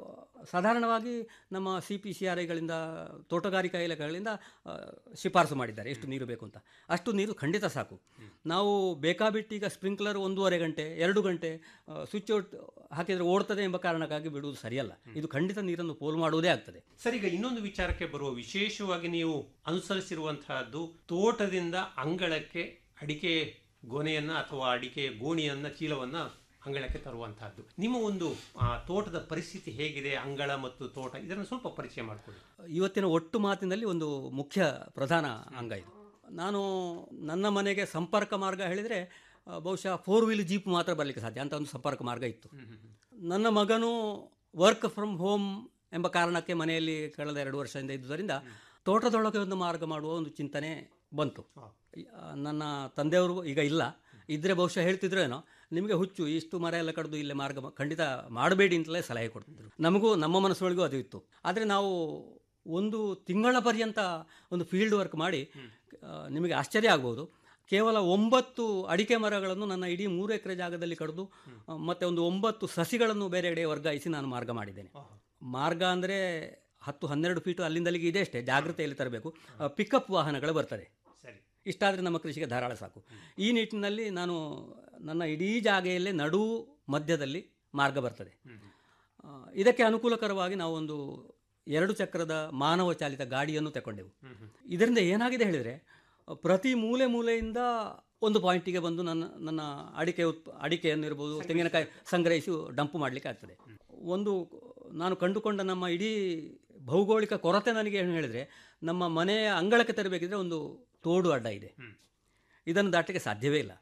ಸಾಧಾರಣವಾಗಿ ನಮ್ಮ ಸಿ ಪಿ ಸಿ ಆರ್ ಐಗಳಿಂದ ತೋಟಗಾರಿಕಾ ಇಲಾಖೆಗಳಿಂದ ಆ, ಶಿಫಾರಸು ಮಾಡಿದ್ದಾರೆ ಎಷ್ಟು ನೀರು ಬೇಕು ಅಂತ ಅಷ್ಟು ನೀರು ಖಂಡಿತ ಸಾಕು ನಾವು ಬೇಕಾಬಿಟ್ಟು ಈಗ ಸ್ಪ್ರಿಂಕ್ಲರ್ ಒಂದೂವರೆ ಗಂಟೆ ಎರಡು ಗಂಟೆ ಸ್ವಿಚ್ ಔಟ್ ಹಾಕಿದರೆ ಓಡ್ತದೆ ಎಂಬ ಕಾರಣಕ್ಕಾಗಿ ಬಿಡುವುದು ಸರಿಯಲ್ಲ ಇದು ಖಂಡಿತ ನೀರನ್ನು ಪೋಲು ಮಾಡುವುದೇ ಆಗ್ತದೆ ಸರ್ ಈಗ ಇನ್ನೊಂದು ವಿಚಾರಕ್ಕೆ ಬರುವ ವಿಶೇಷವಾಗಿ ನೀವು ಅನುಸರಿಸಿರುವಂತಹದ್ದು ತೋಟದಿಂದ ಅಂಗಳಕ್ಕೆ ಅಡಿಕೆ ಗೊನೆಯನ್ನ ಅಥವಾ ಅಡಿಕೆ ಗೋಣಿಯನ್ನ ಚೀಲವನ್ನ ಅಂಗಳಕ್ಕೆ ತರುವಂತಹದ್ದು ನಿಮ್ಮ ಒಂದು ಆ, ತೋಟದ ಪರಿಸ್ಥಿತಿ ಹೇಗಿದೆ ಅಂಗಳ ಮತ್ತು ತೋಟ ಇದನ್ನು ಸ್ವಲ್ಪ ಪರಿಚಯ ಮಾಡಿಕೊಳ್ಳಿ ಇವತ್ತಿನ ಒಟ್ಟು ಮಾತಿನಲ್ಲಿ ಒಂದು ಮುಖ್ಯ ಪ್ರಧಾನ ಅಂಗ ಇದು ನಾನು ನನ್ನ ಮನೆಗೆ ಸಂಪರ್ಕ ಮಾರ್ಗ ಹೇಳಿದರೆ ಆ, ಬಹುಶಃ ಫೋರ್ ವೀಲ್ ಜೀಪ್ ಮಾತ್ರ ಬರಲಿಕ್ಕೆ ಸಾಧ್ಯ ಅಂತ ಒಂದು ಸಂಪರ್ಕ ಮಾರ್ಗ ಇತ್ತು ನನ್ನ ಮಗನು ವರ್ಕ್ ಫ್ರಮ್ ಹೋಮ್ ಎಂಬ ಕಾರಣಕ್ಕೆ ಮನೆಯಲ್ಲಿ ಕಳೆದ ಎರಡು ವರ್ಷದಿಂದ ಇದ್ದುದರಿಂದ ತೋಟದೊಳಗೆ ಒಂದು ಮಾರ್ಗ ಮಾಡುವ ಒಂದು ಚಿಂತನೆ ಬಂತು ಈ, ಆ, ನನ್ನ ತಂದೆಯವರು ಈಗ ಇಲ್ಲ ಇದ್ರೆ ಬಹುಶಃ ಹೇಳ್ತಿದ್ರೇನೋ ನಿಮಗೆ ಹುಚ್ಚು ಇಷ್ಟು ಮರ ಎಲ್ಲ ಕಡ್ದು ಇಲ್ಲೇ ಮಾರ್ಗ ಮ- ಖಂಡಿತ ಮಾಡಬೇಡಿ ಅಂತಲೇ ಸಲಹೆ ಕೊಡ್ತಿದ್ರು ನಮಗೂ ನಮ್ಮ ಮನಸ್ಸೊಳಗೂ ಅದು ಇತ್ತು ಆದರೆ ನಾವು ಒಂದು ತಿಂಗಳ ಪರ್ಯಂತ ಒಂದು ಫೀಲ್ಡ್ ವರ್ಕ್ ಮಾಡಿ ಆ, ನಿಮಗೆ ಆಶ್ಚರ್ಯ ಆಗ್ಬೋದು ಕೇವಲ ಒಂಬತ್ತು ಅಡಿಕೆ ಮರಗಳನ್ನು ನನ್ನ ಇಡೀ ಮೂರು ಎಕರೆ ಜಾಗದಲ್ಲಿ ಕಡಿದು ಆ, ಮತ್ತೆ ಒಂದು ಒಂಬತ್ತು ಸಸಿಗಳನ್ನು ಬೇರೆ ಕಡೆ ವರ್ಗಾಯಿಸಿ ನಾನು ಮಾರ್ಗ ಮಾಡಿದ್ದೇನೆ ಮಾರ್ಗ ಅಂದರೆ ಹತ್ತು ಹನ್ನೆರಡು ಫೀಟು ಅಲ್ಲಿಂದ ಅಲ್ಲಿಗೆ ಇದೆ ಅಷ್ಟೇ ಜಾಗ್ರತೆಯಲ್ಲಿ ತರಬೇಕು ಪಿಕಪ್ ವಾಹನಗಳು ಬರ್ತದೆ ಸರಿ ಇಷ್ಟಾದರೆ ನಮ್ಮ ಕೃಷಿಗೆ ಧಾರಾಳ ಸಾಕು ಈ ನಿಟ್ಟಿನಲ್ಲಿ ನಾನು ನನ್ನ ಇಡೀ ಜಾಗೆಯಲ್ಲೇ ನಡುವು ಮಧ್ಯದಲ್ಲಿ ಮಾರ್ಗ ಬರ್ತದೆ ಆ, ಇದಕ್ಕೆ ಅನುಕೂಲಕರವಾಗಿ ನಾವು ಒಂದು ಎರಡು ಚಕ್ರದ ಮಾನವ ಚಾಲಿತ ಗಾಡಿಯನ್ನು ತಗೊಂಡೆವು ಇದರಿಂದ ಏನಾಗಿದೆ ಹೇಳಿದರೆ ಪ್ರತಿ ಮೂಲೆ ಮೂಲೆಯಿಂದ ಒಂದು ಪಾಯಿಂಟಿಗೆ ಬಂದು ನನ್ನ ನನ್ನ ಅಡಿಕೆ ಉತ್ಪ ಅಡಿಕೆಯನ್ನು ಇರ್ಬೋದು ತೆಂಗಿನಕಾಯಿ ಸಂಗ್ರಹಿಸಿ ಡಂಪ್ ಮಾಡಲಿಕ್ಕೆ ಆಗ್ತದೆ ಒಂದು ನಾನು ಕಂಡುಕೊಂಡ ನಮ್ಮ ಇಡೀ ಭೌಗೋಳಿಕ ಕೊರತೆ ನನಗೆ ಏನು ಹೇಳಿದರೆ ನಮ್ಮ ಮನೆಯ ಅಂಗಳಕ್ಕೆ ತರಬೇಕಿದ್ರೆ ಒಂದು ತೋಡು ಅಡ್ಡ ಇದೆ ಇದನ್ನು ದಾಟಲಿಕ್ಕೆ ಸಾಧ್ಯವೇ ಇಲ್ಲ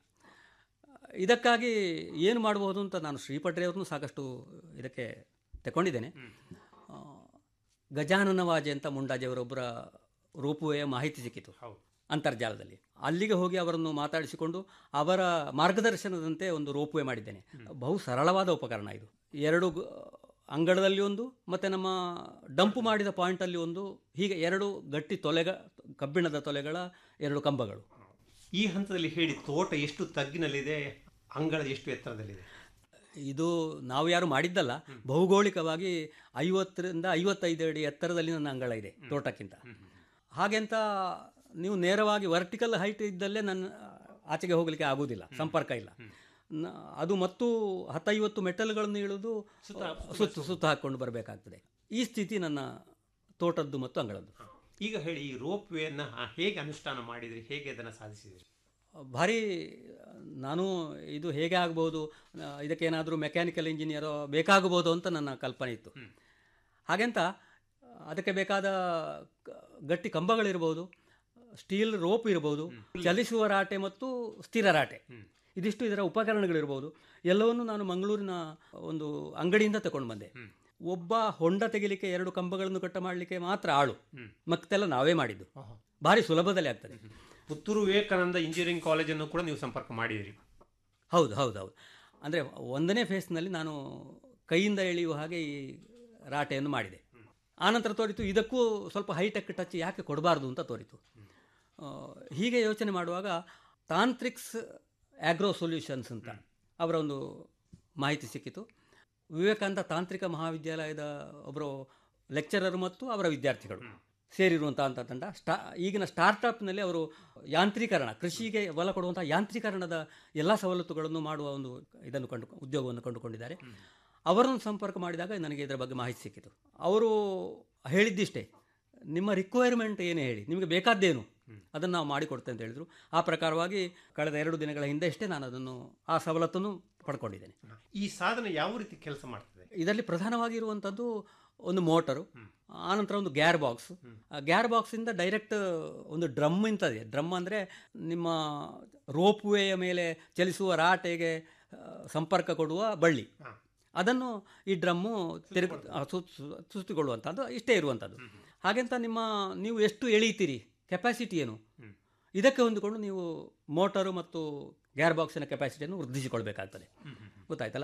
ಇದಕ್ಕಾಗಿ ಏನು ಮಾಡಬಹುದು ಅಂತ ನಾನು ಶ್ರೀಪಟ್ರೆಯವ್ರನ್ನೂ ಸಾಕಷ್ಟು ಇದಕ್ಕೆ ತಗೊಂಡಿದ್ದೇನೆ ಆ, ಗಜಾನನ ವಾಜೆ ಅಂತ ಮುಂಡಾಜಿಯವರೊಬ್ಬರ ರೂಪುವೆಯ ಮಾಹಿತಿ ಸಿಕ್ಕಿತು ಅಂತರ್ಜಾಲದಲ್ಲಿ ಅಲ್ಲಿಗೆ ಹೋಗಿ ಅವರನ್ನು ಮಾತಾಡಿಸಿಕೊಂಡು ಅವರ ಮಾರ್ಗದರ್ಶನದಂತೆ ಒಂದು ರೋಪುವೆ ಮಾಡಿದ್ದೇನೆ ಬಹು ಸರಳವಾದ ಉಪಕರಣ ಇದು ಎರಡು ಗ- ಅಂಗಳದಲ್ಲಿ ಒಂದು ಮತ್ತು ನಮ್ಮ ಡಂಪು ಮಾಡಿದ ಪಾಯಿಂಟಲ್ಲಿ ಒಂದು ಹೀಗೆ ಎರಡು ಗಟ್ಟಿ ತೊಲೆಗ ಕಬ್ಬಿಣದ ತೊಲೆಗಳ ಎರಡು ಕಂಬಗಳು ಈ ಹಂತದಲ್ಲಿ ಹೇಳಿ ತೋಟ ಎಷ್ಟು ತಗ್ಗಿನಲ್ಲಿದೆ ಅಂಗಳ ಎಷ್ಟು ಎತ್ತರದಲ್ಲಿದೆ ಇದು ನಾವು ಯಾರು ಮಾಡಿದ್ದಲ್ಲ ಭೌಗೋಳಿಕವಾಗಿ ಐವತ್ತರಿಂದ ಐವತ್ತೈದು ಅಡಿ ಎತ್ತರದಲ್ಲಿ ನನ್ನ ಅಂಗಳ ಇದೆ ತೋಟಕ್ಕಿಂತ ಹಾಗೆಂತ ನೀವು ನೇರವಾಗಿ ವರ್ಟಿಕಲ್ ಹೈಟ್ ಇದ್ದಲ್ಲೇ ನನ್ನ ಆಚೆಗೆ ಹೋಗಲಿಕ್ಕೆ ಆಗುವುದಿಲ್ಲ ಸಂಪರ್ಕ ಇಲ್ಲ ನ- ಅದು ಮತ್ತು ಹತ್ತೈವತ್ತು ಮೆಟ್ಟಲುಗಳನ್ನು ಇಳಿದು ಸುತ್ತ ಸುತ್ತ ಹಾಕ್ಕೊಂಡು ಬರಬೇಕಾಗ್ತದೆ ಈ ಸ್ಥಿತಿ ನನ್ನ ತೋಟದ್ದು ಮತ್ತು ಅಂಗಳದ್ದು ಈಗ ಹೇಳಿ ಈ ರೋಪ್ ವೇನ ಹೇಗೆ ಅನುಷ್ಠಾನ ಮಾಡಿದ್ರಿ ಹೇಗೆ ಅದನ್ನು ಸಾಧಿಸಿದ್ರಿ ಭಾರಿ ನಾನು ಇದು ಹೇಗೆ ಆಗ್ಬೋದು ಆ, ಇದಕ್ಕೇನಾದರೂ ಮೆಕ್ಯಾನಿಕಲ್ ಇಂಜಿನಿಯರೋ ಬೇಕಾಗಬಹುದು ಅಂತ ನನ್ನ ಕಲ್ಪನೆ ಇತ್ತು ಹಾಗೆಂತ ಅದಕ್ಕೆ ಬೇಕಾದ ಕ- ಗಟ್ಟಿ ಕಂಬಗಳಿರ್ಬೋದು ಸ್ಟೀಲ್ ರೋಪ್ ಇರ್ಬೋದು ಚಲಿಸುವ ರಾಟೆ ಮತ್ತು ಸ್ಥಿರ ರಾಟೆ ಇದಿಷ್ಟು ಇದರ ಉಪಕರಣಗಳಿರ್ಬೋದು ಎಲ್ಲವನ್ನು ನಾನು ಮಂಗಳೂರಿನ ಒಂದು ಅಂಗಡಿಯಿಂದ ತಗೊಂಡು ಬಂದೆ ಒಬ್ಬ ಹೊಂಡ ತೆಗಿಲಿಕ್ಕೆ ಎರಡು ಕಂಬಗಳನ್ನು ಕಟ್ಟ ಮಾಡಲಿಕ್ಕೆ ಮಾತ್ರ ಆಳು ಮತ್ತೆಲ್ಲ ನಾವೇ ಮಾಡಿದ್ದು ಭಾರಿ ಸುಲಭದಲ್ಲಿ ಆಗ್ತದೆ ಪುತ್ತೂರು ವಿವೇಕಾನಂದ ಇಂಜಿನಿಯರಿಂಗ್ ಕಾಲೇಜನ್ನು ಕೂಡ ನೀವು ಸಂಪರ್ಕ ಮಾಡಿದಿರಿ ಹೌದು ಹೌದು ಹೌದು ಅಂದರೆ ಒಂದನೇ ಫೇಸ್ನಲ್ಲಿ ನಾನು ಕೈಯಿಂದ ಎಳೆಯುವ ಹಾಗೆ ಈ ರಾಟೆಯನ್ನು ಮಾಡಿದೆ ಆನಂತರ ತೋರಿತು ಇದಕ್ಕೂ ಸ್ವಲ್ಪ ಹೈಟೆಕ್ ಟಚ್ ಯಾಕೆ ಕೊಡಬಾರ್ದು ಅಂತ ತೋರಿತು ಆ, ಹೀಗೆ ಯೋಚನೆ ಮಾಡುವಾಗ ತಾಂತ್ರಿಕ್ಸ್ ಆಗ್ರೋ ಸೊಲ್ಯೂಷನ್ಸ್ ಅಂತ ಅವರ ಒಂದು ಮಾಹಿತಿ ಸಿಕ್ಕಿತು ವಿವೇಕಾನಂದ ತಾಂತ್ರಿಕ ಮಹಾವಿದ್ಯಾಲಯದ ಒಬ್ಬರು ಲೆಕ್ಚರರ್ ಮತ್ತು ಅವರ ವಿದ್ಯಾರ್ಥಿಗಳು ಸೇರಿರುವಂಥ ಅಂತ ತಂಡ ಸ್ಟಾ ಈಗಿನ ಸ್ಟಾರ್ಟಪ್ನಲ್ಲಿ ಅವರು ಯಾಂತ್ರೀಕರಣ ಕೃಷಿಗೆ ಬಲ ಕೊಡುವಂಥ ಯಾಂತ್ರೀಕರಣದ ಎಲ್ಲ ಸವಲತ್ತುಗಳನ್ನು ಮಾಡುವ ಒಂದು ಇದನ್ನು ಕಂಡು ಉದ್ಯೋಗವನ್ನು ಕಂಡುಕೊಂಡಿದ್ದಾರೆ ಅವರನ್ನು ಸಂಪರ್ಕ ಮಾಡಿದಾಗ ನನಗೆ ಇದರ ಬಗ್ಗೆ ಮಾಹಿತಿ ಸಿಕ್ಕಿತು ಅವರು ಹೇಳಿದ್ದಿಷ್ಟೇ ನಿಮ್ಮ ರಿಕ್ವೈರ್ಮೆಂಟ್ ಏನೇ ಹೇಳಿ ನಿಮಗೆ ಬೇಕಾದ್ದೇನು ಅದನ್ನು ನಾವು ಮಾಡಿಕೊಡ್ತೇವೆ ಅಂತ ಹೇಳಿದರು ಆ ಪ್ರಕಾರವಾಗಿ ಕಳೆದ ಎರಡು ದಿನಗಳ ಹಿಂದೆಷ್ಟೇ ನಾನು ಅದನ್ನು ಆ ಸವಲತ್ತನ್ನು ಪಡ್ಕೊಂಡಿದ್ದೇನೆ ಈ ಸಾಧನ ಯಾವ ರೀತಿ ಕೆಲಸ ಮಾಡ್ತದೆ ಇದರಲ್ಲಿ ಪ್ರಧಾನವಾಗಿ ಇರುವಂಥದ್ದು ಒಂದು ಮೋಟರು ಆನಂತರ ಒಂದು ಗ್ಯಾರ್ ಬಾಕ್ಸ್ ಗ್ಯಾರ್ ಬಾಕ್ಸಿಂದ ಡೈರೆಕ್ಟ್ ಒಂದು ಡ್ರಮ್ ಇಂತದೆ ಡ್ರಮ್ ಅಂದರೆ ನಿಮ್ಮ ರೋಪ್ವೇಯ ಮೇಲೆ ಚಲಿಸುವ ರಾಟೆಗೆ ಆ, ಸಂಪರ್ಕ ಕೊಡುವ ಬಳ್ಳಿ ಅದನ್ನು ಈ ಡ್ರಮ್ಮು ತಿರುಗ ಆ, ಸುತ್- ಸು- ಸುತ್ತಿಕೊಳ್ಳುವಂಥದ್ದು ಇಷ್ಟೇ ಇರುವಂಥದ್ದು ಹಾಗೆಂತ ನಿಮ್ಮ ನೀವು ಎಷ್ಟು ಎಳೀತೀರಿ ಕೆಪಾಸಿಟಿ ಏನು ಇದಕ್ಕೆ ಹೊಂದಿಕೊಂಡು ನೀವು ಮೋಟರು ಮತ್ತು ಗ್ಯಾರ್ ಬಾಕ್ಸಿನ ಕೆಪಾಸಿಟಿಯನ್ನು ವೃದ್ಧಿಸಿಕೊಳ್ಬೇಕಾಗ್ತದೆ ಗೊತ್ತಾಯ್ತಲ್ಲ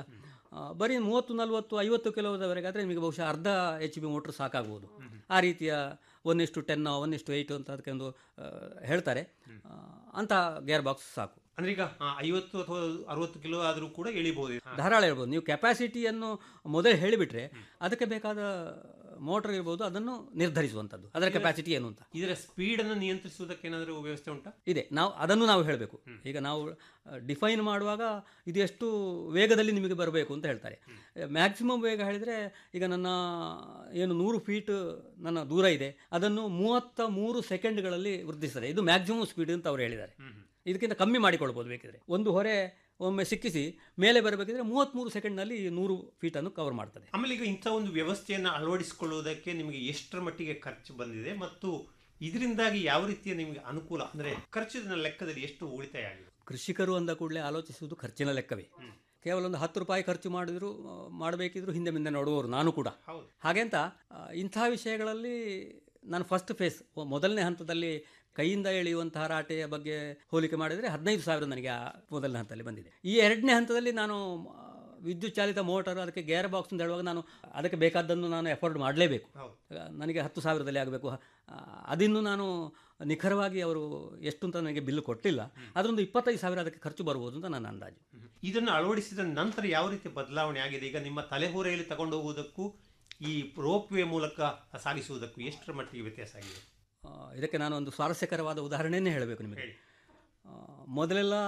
ಆ, ಬರೀ ಮೂವತ್ತು ನಲವತ್ತು ಐವತ್ತು ಕಿಲೋದವರೆಗೆ ಆದರೆ ನಿಮಗೆ ಬಹುಶಃ ಅರ್ಧ ಎಚ್ ಬಿ ಮೋಟ್ರ್ ಸಾಕಾಗ್ಬೋದು ಆ ರೀತಿಯ ಒನ್ ಇಷ್ಟು ಟೆನ್ ಒನ್ ಇಷ್ಟು ಏಯ್ಟು ಅಂತ ಅದಕ್ಕೆ ಒಂದು ಆ, ಹೇಳ್ತಾರೆ ಆ, ಅಂಥ ಗೇರ್ ಬಾಕ್ಸ್ ಸಾಕು ಅಂದ್ರೆ ಈಗ ಆ, ಐವತ್ತು ಅಥವಾ ಅರವತ್ತು ಕಿಲೋ ಆದರೂ ಕೂಡ ಎಳಿಬಹುದು ಧಾರಾಳ ಹೇಳ್ಬೋದು ನೀವು ಕೆಪಾಸಿಟಿಯನ್ನು ಮೊದಲೇ ಹೇಳಿಬಿಟ್ರೆ ಅದಕ್ಕೆ ಬೇಕಾದ ಮೋಟರ್ ಇರ್ಬೋದು ಅದನ್ನು ನಿರ್ಧರಿಸುವಂಥದ್ದು ಅದರ ಕೆಪಾಸಿಟಿ ಏನು ಅಂತ ಇದರ ಸ್ಪೀಡ್ ಅನ್ನು ನಿಯಂತ್ರಿಸುವುದಕ್ಕೆ ಏನಾದರೂ ವ್ಯವಸ್ಥೆ ಉಂಟಾ ಇದೆ ನಾವು ಅದನ್ನು ನಾವು ಹೇಳಬೇಕು ಈಗ ನಾವು ಡಿಫೈನ್ ಮಾಡುವಾಗ ಇದು ಎಷ್ಟು ವೇಗದಲ್ಲಿ ನಿಮಗೆ ಬರಬೇಕು ಅಂತ ಹೇಳ್ತಾರೆ ಮ್ಯಾಕ್ಸಿಮಮ್ ವೇಗ ಹೇಳಿದರೆ ಈಗ ನನ್ನ ಏನು ನೂರು ಫೀಟ್ ನನ್ನ ದೂರ ಇದೆ ಅದನ್ನು ಮೂವತ್ತ ಮೂರು ಸೆಕೆಂಡ್ಗಳಲ್ಲಿ ವೃದ್ಧಿಸ್ತದೆ ಇದು ಮ್ಯಾಕ್ಸಿಮಮ್ ಸ್ಪೀಡ್ ಅಂತ ಅವರು ಹೇಳಿದ್ದಾರೆ ಇದಕ್ಕಿಂತ ಕಮ್ಮಿ ಮಾಡಿಕೊಳ್ಬೋದು ಬೇಕಿದ್ರೆ ಒಂದು ಹೊರೆ ಒಮ್ಮೆ ಸಿಕ್ಕಿಸಿ ಮೇಲೆ ಬರಬೇಕಿದ್ರೆ ಮೂವತ್ತ್ಮೂರು ಸೆಕೆಂಡ್ನಲ್ಲಿ ನೂರು ಫೀಟನ್ನು ಕವರ್ ಮಾಡ್ತದೆ ಆಮೇಲೆ ಈಗ ಇಂಥ ಒಂದು ವ್ಯವಸ್ಥೆಯನ್ನು ಅಳವಡಿಸಿಕೊಳ್ಳುವುದಕ್ಕೆ ನಿಮಗೆ ಎಷ್ಟರ ಮಟ್ಟಿಗೆ ಖರ್ಚು ಬಂದಿದೆ ಮತ್ತು ಇದರಿಂದಾಗಿ ಯಾವ ರೀತಿಯ ನಿಮಗೆ ಅನುಕೂಲ ಅಂದ್ರೆ ಖರ್ಚಿನ ಲೆಕ್ಕದಲ್ಲಿ ಎಷ್ಟು ಉಳಿತಾಯ ಆಗಿದೆ ಕೃಷಿಕರು ಅಂದ ಕೂಡಲೇ ಆಲೋಚಿಸುವುದು ಖರ್ಚಿನ ಲೆಕ್ಕವೇ ಕೇವಲ ಒಂದು ಹತ್ತು ರೂಪಾಯಿ ಖರ್ಚು ಮಾಡಿದ್ರು ಆ, ಮಾಡಬೇಕಿದ್ರು ಹಿಂದೆ ಮುಂದೆ ನೋಡುವವರು ನಾನು ಕೂಡ ಹೌದು. ಹಾಗೆಂತ ಆ, ಇಂಥ ವಿಷಯಗಳಲ್ಲಿ ನಾನು ಫಸ್ಟ್ ಫೇಸ್ ಮೊದಲನೇ ಹಂತದಲ್ಲಿ ಕೈಯಿಂದ ಎಳೆಯುವಂತಹ ರಾಟೆಯ ಬಗ್ಗೆ ಹೋಲಿಕೆ ಮಾಡಿದರೆ ಹದಿನೈದು ಸಾವಿರ ನನಗೆ ಆ ಮೊದಲನೇ ಹಂತದಲ್ಲಿ ಬಂದಿದೆ ಈ ಎರಡನೇ ಹಂತದಲ್ಲಿ ನಾನು ಆ, ವಿದ್ಯುತ್ ಚಾಲಿತ ಮೋಟರ್ ಅದಕ್ಕೆ ಗೇರ್ ಬಾಕ್ಸ್ ಅಂತ ಹೇಳುವಾಗ ನಾನು ಅದಕ್ಕೆ ಬೇಕಾದ್ದನ್ನು ನಾನು ಎಫೋರ್ಡ್ ಮಾಡಲೇಬೇಕು ನನಗೆ ಹತ್ತು ಸಾವಿರದಲ್ಲಿ ಆಗಬೇಕು ಅದಿನ್ನು ನಾನು ನಿಖರವಾಗಿ ಅವರು ಎಷ್ಟು ಅಂತ ನನಗೆ ಬಿಲ್ ಕೊಟ್ಟಿಲ್ಲ ಅದರೊಂದು ಇಪ್ಪತ್ತೈದು ಸಾವಿರ ಅದಕ್ಕೆ ಖರ್ಚು ಬರ್ಬೋದು ಅಂತ ನನ್ನ ಅಂದಾಜು ಇದನ್ನು ಅಳವಡಿಸಿದ ನಂತರ ಯಾವ ರೀತಿ ಬದಲಾವಣೆ ಆಗಿದೆ ಈಗ ನಿಮ್ಮ ತಲೆಹೊರೆಯಲ್ಲಿ ತಗೊಂಡು ಹೋಗುವುದಕ್ಕೂ ಈ ರೋಪ್ ವೇ ಮೂಲಕ ಸಾಗಿಸುವುದಕ್ಕೂ ಎಷ್ಟರ ಮಟ್ಟಿಗೆ ವ್ಯತ್ಯಾಸ ಆಗಿದೆ ಆ, ಇದಕ್ಕೆ ನಾನು ಒಂದು ಸ್ವಾರಸ್ಯಕರವಾದ ಉದಾಹರಣೆಯೇ ಹೇಳಬೇಕು ನಿಮಗೆ ಆ, ಮೊದಲೆಲ್ಲ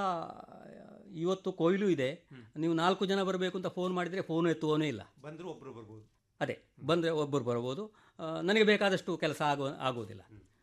ಇವತ್ತು ಕೊಯ್ಲು ಇದೆ ನೀವು ನಾಲ್ಕು ಜನ ಬರಬೇಕು ಅಂತ ಫೋನ್ ಮಾಡಿದರೆ ಫೋನ್ ಎತ್ತುವನೇ ಇಲ್ಲ ಬಂದರೂ ಒಬ್ಬರು ಬರ್ಬೋದು ಅದೇ ಬಂದರೆ ಒಬ್ಬರು ಬರ್ಬೋದು ಆ, ನನಗೆ ಬೇಕಾದಷ್ಟು ಕೆಲಸ ಆಗೋ ಆಗೋದಿಲ್ಲ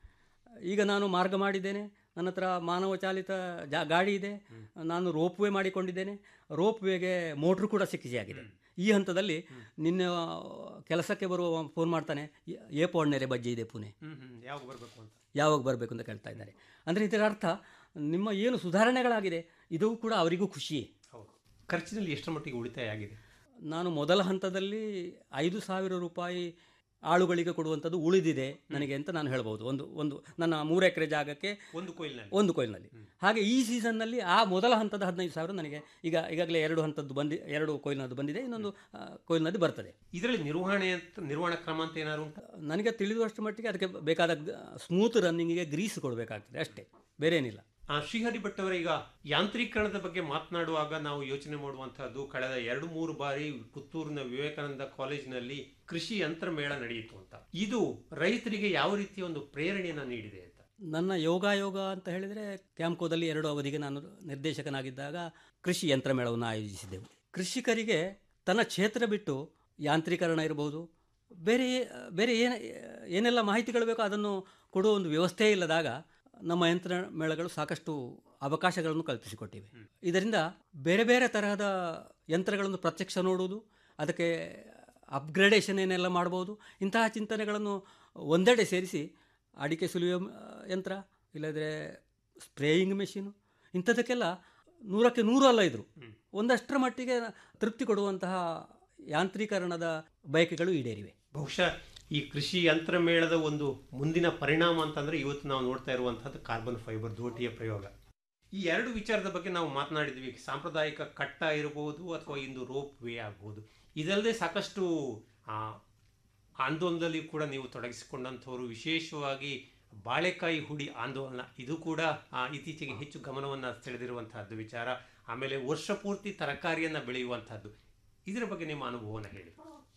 ಈಗ ನಾನು ಮಾರ್ಗ ಮಾಡಿದ್ದೇನೆ ನನ್ನ ಹತ್ರ ಮಾನವ ಚಾಲಿತ ಜಾ ಗಾಡಿ ಇದೆ ನಾನು ರೋಪ್ ವೇ ಮಾಡಿಕೊಂಡಿದ್ದೇನೆ ರೋಪ್ ವೇಗೆ ಮೋಟ್ರ್ ಕೂಡ ಸಿಕ್ಕಿಸಿಯಾಗಿದೆ ಈ ಹಂತದಲ್ಲಿ ನಿನ್ನೆ ಆ, ಕೆಲಸಕ್ಕೆ ಬರುವ ಫೋನ್ ಮಾಡ್ತಾನೆ ಏ ಪೋಣ್ಣೆರೆ ಬಜ್ಜೆ ಇದೆ ಪುಣೆ ಹ್ಮ್ ಹ್ಮ್ ಯಾವಾಗ ಬರಬೇಕು ಅಂತ ಯಾವಾಗ ಬರಬೇಕು ಅಂತ ಕೇಳ್ತಾ ಇದ್ದಾರೆ ಅಂದರೆ ಇದರ ಅರ್ಥ ನಿಮ್ಮ ಏನು ಸುಧಾರಣೆಗಳಾಗಿದೆ ಇದು ಕೂಡ ಅವರಿಗೂ ಖುಷಿಯೇ ಹೌದು ಖರ್ಚಿನಲ್ಲಿ ಎಷ್ಟರ ಮಟ್ಟಿಗೆ ಉಳಿತಾಯ ಆಗಿದೆ ನಾನು ಮೊದಲ ಹಂತದಲ್ಲಿ ಐದು ಸಾವಿರ ರೂಪಾಯಿ ಆಳುಗಳಿಗೆ ಕೊಡುವಂಥದ್ದು ಉಳಿದಿದೆ ನನಗೆ ಅಂತ ನಾನು ಹೇಳ್ಬೋದು ಒಂದು ಒಂದು ನನ್ನ ಮೂರು ಎಕರೆ ಜಾಗಕ್ಕೆ ಒಂದು ಕೊಯ್ಲಿನಲ್ಲಿ ಒಂದು ಕೊಯ್ಲಿನಲ್ಲಿ ಹಾಗೆ ಈ ಸೀಸನ್ನಲ್ಲಿ ಆ ಮೊದಲ ಹಂತದ ಹದಿನೈದು ಸಾವಿರ ನನಗೆ ಈಗ ಈಗಾಗಲೇ ಎರಡು ಹಂತದ್ದು ಬಂದಿ ಎರಡು ಕೊಯ್ಲಿನದ್ದು ಬಂದಿದೆ ಇನ್ನೊಂದು ಆ, ಕೊಯ್ಲಿನದ್ದು ಬರ್ತದೆ ಇದರಲ್ಲಿ ನಿರ್ವಹಣೆ ಅಂತ ನಿರ್ವಹಣಾ ಕ್ರಮ ಅಂತ ಏನಾದ್ರು ಉಂಟಾ ನನಗೆ ತಿಳಿದುವಷ್ಟು ಮಟ್ಟಿಗೆ ಅದಕ್ಕೆ ಬೇಕಾದ ಸ್ಮೂತ್ ರನ್ನಿಂಗಿಗೆ ಗ್ರೀಸ್ ಕೊಡಬೇಕಾಗ್ತದೆ ಅಷ್ಟೇ ಬೇರೆ ಏನಿಲ್ಲ ಆ, ಶ್ರೀಹರಿ ಭಟ್ ಅವರ ಈಗ ಯಾಂತ್ರೀಕರಣದ ಬಗ್ಗೆ ಮಾತನಾಡುವಾಗ ನಾವು ಯೋಚನೆ ಮಾಡುವಂತಹದ್ದು ಕಳೆದ ಎರಡು ಮೂರು ಬಾರಿ ಪುತ್ತೂರಿನ ವಿವೇಕಾನಂದ ಕಾಲೇಜಿನಲ್ಲಿ ಕೃಷಿ ಯಂತ್ರ ಮೇಳ ನಡೆಯಿತು ಅಂತ ಇದು ರೈತರಿಗೆ ಯಾವ ರೀತಿಯ ಒಂದು ಪ್ರೇರಣೆಯನ್ನ ನೀಡಿದೆ ಅಂತ ನನ್ನ ಯೋಗಾಯೋಗ ಅಂತ ಹೇಳಿದರೆ ಕ್ಯಾಂಪ್ಕೋದಲ್ಲಿ ಎರಡು ಅವಧಿಗೆ ನಾನು ನಿರ್ದೇಶಕನಾಗಿದ್ದಾಗ ಕೃಷಿ ಯಂತ್ರ ಮೇಳವನ್ನು ಆಯೋಜಿಸಿದ್ದೆವು ಕೃಷಿಕರಿಗೆ ತನ್ನ ಕ್ಷೇತ್ರ ಬಿಟ್ಟು ಯಾಂತ್ರೀಕರಣ ಇರಬಹುದು ಬೇರೆ ಬೇರೆ ಏನ ಏನೆಲ್ಲ ಮಾಹಿತಿಗಳು ಬೇಕೋ ಅದನ್ನು ಕೊಡುವ ಒಂದು ವ್ಯವಸ್ಥೆ ಇಲ್ಲದಾಗ ನಮ್ಮ ಯಂತ್ರ ಮೇಳಗಳು ಸಾಕಷ್ಟು ಅವಕಾಶಗಳನ್ನು ಕಲ್ಪಿಸಿಕೊಟ್ಟಿವೆ ಇದರಿಂದ ಬೇರೆ ಬೇರೆ ತರಹದ ಯಂತ್ರಗಳನ್ನು ಪ್ರತ್ಯಕ್ಷ ನೋಡುವುದು ಅದಕ್ಕೆ ಅಪ್ಗ್ರೇಡೇಷನ್ ಏನೆಲ್ಲ ಮಾಡ್ಬೋದು ಇಂತಹ ಚಿಂತನೆಗಳನ್ನು ಒಂದೆಡೆ ಸೇರಿಸಿ ಅಡಿಕೆ ಸುಲಿಯುವ ಮ- ಯಂತ್ರ ಇಲ್ಲದ್ರೆ ಸ್ಪ್ರೇಯಿಂಗ್ ಮೆಷಿನು ಇಂಥದಕ್ಕೆಲ್ಲ ನೂರಕ್ಕೆ ನೂರು ಅಲ್ಲ ಇದ್ರು ಒಂದಷ್ಟರ ಮಟ್ಟಿಗೆ ತೃಪ್ತಿ ಕೊಡುವಂತಹ ಯಾಂತ್ರೀಕರಣದ ಬಯಕೆಗಳು ಈಡೇರಿವೆ ಬಹುಶಃ ಈ ಕೃಷಿ ಯಂತ್ರ ಮೇಳದ ಒಂದು ಮುಂದಿನ ಪರಿಣಾಮ ಅಂತಂದ್ರೆ ಇವತ್ತು ನಾವು ನೋಡ್ತಾ ಇರುವಂತಹದ್ದು ಕಾರ್ಬನ್ ಫೈಬರ್ ದೋಟಿಯ ಪ್ರಯೋಗ ಈ ಎರಡು ವಿಚಾರದ ಬಗ್ಗೆ ನಾವು ಮಾತನಾಡಿದ್ವಿ ಸಾಂಪ್ರದಾಯಿಕ ಕಟ್ಟ ಇರಬಹುದು ಅಥವಾ ಇಂದು ರೋಪ್ ವೇ ಆಗ್ಬೋದು ಇದಲ್ಲದೆ ಸಾಕಷ್ಟು ಆ, ಆಂದೋಲನದಲ್ಲಿ ಕೂಡ ನೀವು ತೊಡಗಿಸಿಕೊಂಡಂಥವರು ವಿಶೇಷವಾಗಿ ಬಾಳೆಕಾಯಿ ಹುಡಿ ಆಂದೋಲನ ಇದು ಕೂಡ ಆ, ಇತ್ತೀಚೆಗೆ ಹೆಚ್ಚು ಗಮನವನ್ನು ಸೆಳೆದಿರುವಂತಹದ್ದು ವಿಚಾರ ಆಮೇಲೆ ವರ್ಷ ಪೂರ್ತಿ ತರಕಾರಿಯನ್ನು ಬೆಳೆಯುವಂತಹದ್ದು ಇದರ ಬಗ್ಗೆ ನಿಮ್ಮ ಅನುಭವವನ್ನು ಹೇಳಿ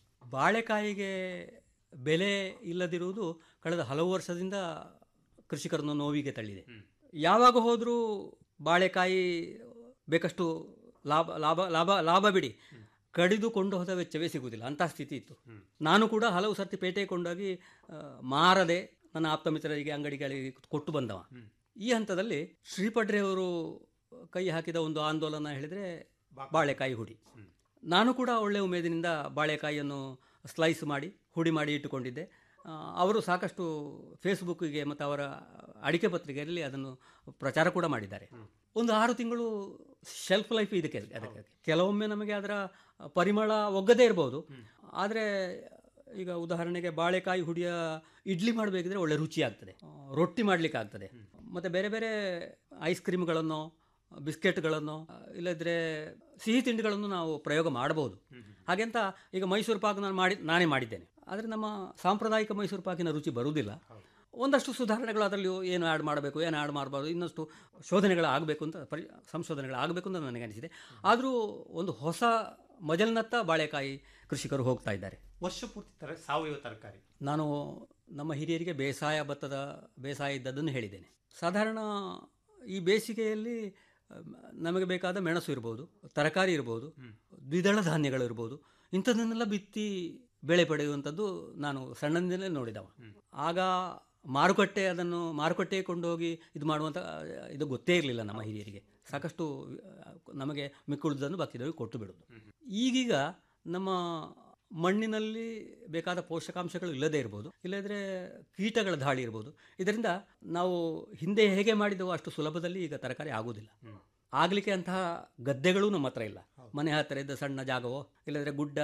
ಬಾಳೆಕಾಯಿಗೆ ಬೆಲೆ ಇಲ್ಲದಿರುವುದು ಕಳೆದ ಹಲವು ವರ್ಷದಿಂದ ಕೃಷಿಕರನ್ನು ನೋವಿಗೆ ತಳ್ಳಿದೆ ಯಾವಾಗ ಹೋದರೂ ಬಾಳೆಕಾಯಿ ಬೇಕಷ್ಟು ಲಾಭ ಲಾಭ ಲಾಭ ಲಾಭ ಬಿಡಿ ಕಡಿದುಕೊಂಡು ಹೋದ ವೆಚ್ಚವೇ ಸಿಗುವುದಿಲ್ಲ ಅಂತಹ ಸ್ಥಿತಿ ಇತ್ತು ನಾನು ಕೂಡ ಹಲವು ಸರ್ತಿ ಪೇಟೆಗೆ ಕೊಂಡೋಗಿ ಆ, ಮಾರದೆ ನನ್ನ ಆಪ್ತ ಮಿತ್ರರಿಗೆ ಅಂಗಡಿಗಳಿಗೆ ಕೊಟ್ಟು ಬಂದವ ಈ ಹಂತದಲ್ಲಿ ಶ್ರೀಪಡ್ರೆಯವರು ಕೈ ಹಾಕಿದ ಒಂದು ಆಂದೋಲನ ಹೇಳಿದರೆ ಬಾಳೆಕಾಯಿ ಹುಡಿ ನಾನು ಕೂಡ ಒಳ್ಳೆಯ ಉಮೇದಿನಿಂದ ಬಾಳೆಕಾಯಿಯನ್ನು ಸ್ಲೈಸ್ ಮಾಡಿ ಹುಡಿ ಮಾಡಿ ಇಟ್ಟುಕೊಂಡಿದ್ದೆ ಆ, ಅವರು ಸಾಕಷ್ಟು ಫೇಸ್ಬುಕ್ಕಿಗೆ ಮತ್ತು ಅವರ ಅಡಿಕೆ ಪತ್ರಿಕೆಯಲ್ಲಿ ಅದನ್ನು ಪ್ರಚಾರ ಕೂಡ ಮಾಡಿದ್ದಾರೆ ಒಂದು ಆರು ತಿಂಗಳು ಶೆಲ್ಫ್ ಲೈಫ್ ಇದಕ್ಕೆ ಅದಕ್ಕೆ ಕೆಲವೊಮ್ಮೆ ನಮಗೆ ಅದರ ಪರಿಮಳ ಒಗ್ಗದೇ ಇರ್ಬೋದು ಆದರೆ ಈಗ ಉದಾಹರಣೆಗೆ ಬಾಳೆಕಾಯಿ ಹುಡಿಯ ಇಡ್ಲಿ ಮಾಡಬೇಕಿದ್ರೆ ಒಳ್ಳೆ ರುಚಿ ಆಗ್ತದೆ ಆ, ರೊಟ್ಟಿ ಮಾಡಲಿಕ್ಕೆ ಆಗ್ತದೆ ಮತ್ತು ಬೇರೆ ಬೇರೆ ಐಸ್ ಕ್ರೀಮ್ಗಳನ್ನು ಬಿಸ್ಕೆಟ್ಗಳನ್ನು ಇಲ್ಲದ್ರೆ ಸಿಹಿ ತಿಂಡಿಗಳನ್ನು ನಾವು ಪ್ರಯೋಗ ಮಾಡಬಹುದು ಹಾಗೆಂತ ಈಗ ಮೈಸೂರು ಪಾಕ್ ನಾನು ಮಾಡಿ ನಾನೇ ಮಾಡಿದ್ದೇನೆ ಆದರೆ ನಮ್ಮ ಸಾಂಪ್ರದಾಯಿಕ ಮೈಸೂರು ಪಾಕಿನ ರುಚಿ ಬರುವುದಿಲ್ಲ ಒಂದಷ್ಟು ಸುಧಾರಣೆಗಳು ಅದರಲ್ಲಿ ಏನು ಆ್ಯಡ್ ಮಾಡಬೇಕು ಏನು ಆ್ಯಡ್ ಮಾಡಬಾರ್ದು ಇನ್ನಷ್ಟು ಶೋಧನೆಗಳು ಆಗಬೇಕು ಅಂತ ಪರಿ ಸಂಶೋಧನೆಗಳು ಆಗಬೇಕು ಅಂತ ನನಗೆ ಅನಿಸಿದೆ ಆದರೂ ಒಂದು ಹೊಸ ಮಜಲ್ನತ್ತ ಬಾಳೆಕಾಯಿ ಕೃಷಿಕರು ಹೋಗ್ತಾ ಇದ್ದಾರೆ ವರ್ಷ ಪೂರ್ತಿ ತರ ಸಾವಯವ ತರಕಾರಿ ನಾನು ನಮ್ಮ ಹಿರಿಯರಿಗೆ ಬೇಸಾಯ ಭತ್ತದ ಬೇಸಾಯ ಇದ್ದದ್ದನ್ನು ಹೇಳಿದ್ದೇನೆ ಸಾಧಾರಣ ಈ ಬೇಸಿಗೆಯಲ್ಲಿ ಅಮ್, ನಮಗೆ ಬೇಕಾದ ಮೆಣಸು ಇರ್ಬೋದು ತರಕಾರಿ ಇರ್ಬೋದು ದ್ವಿದಳ ಧಾನ್ಯಗಳು ಇರ್ಬೋದು ಇಂಥದ್ದನ್ನೆಲ್ಲ ಬಿತ್ತಿ ಬೆಳೆ ಪಡೆಯುವಂಥದ್ದು ನಾನು ಸಣ್ಣದಿಂದಲೇ ನೋಡಿದವ ಆಗ ಮಾರುಕಟ್ಟೆ ಅದನ್ನು ಮಾರುಕಟ್ಟೆಗೆ ಕೊಂಡೋಗಿ ಇದು ಮಾಡುವಂಥ ಆ, ಇದು ಗೊತ್ತೇ ಇರಲಿಲ್ಲ ನಮ್ಮ ಹಿರಿಯರಿಗೆ ಸಾಕಷ್ಟು ಆ, ನಮಗೆ ಮಿಕ್ಕುಳಿದನ್ನು ಬಾಕಿದವರಿಗೆ ಕೊಟ್ಟು ಬಿಡೋದು ಈಗೀಗ ನಮ್ಮ ಮಣ್ಣಿನಲ್ಲಿ ಬೇಕಾದ ಪೋಷಕಾಂಶಗಳು ಇಲ್ಲದೇ ಇರ್ಬೋದು ಇಲ್ಲದ್ರೆ ಕೀಟಗಳ ದಾಳಿ ಇರ್ಬೋದು ಇದರಿಂದ ನಾವು ಹಿಂದೆ ಹೇಗೆ ಮಾಡಿದೆವೋ ಅಷ್ಟು ಸುಲಭದಲ್ಲಿ ಈಗ ತರಕಾರಿ ಆಗುವುದಿಲ್ಲ ಆಗಲಿಕ್ಕೆ ಅಂತಹ ಗದ್ದೆಗಳೂ ನಮ್ಮ ಹತ್ರ ಇಲ್ಲ ಮನೆ ಹತ್ತಿರ ಇದ್ದ ಸಣ್ಣ ಜಾಗವೋ ಇಲ್ಲದ್ರೆ ಗುಡ್ಡ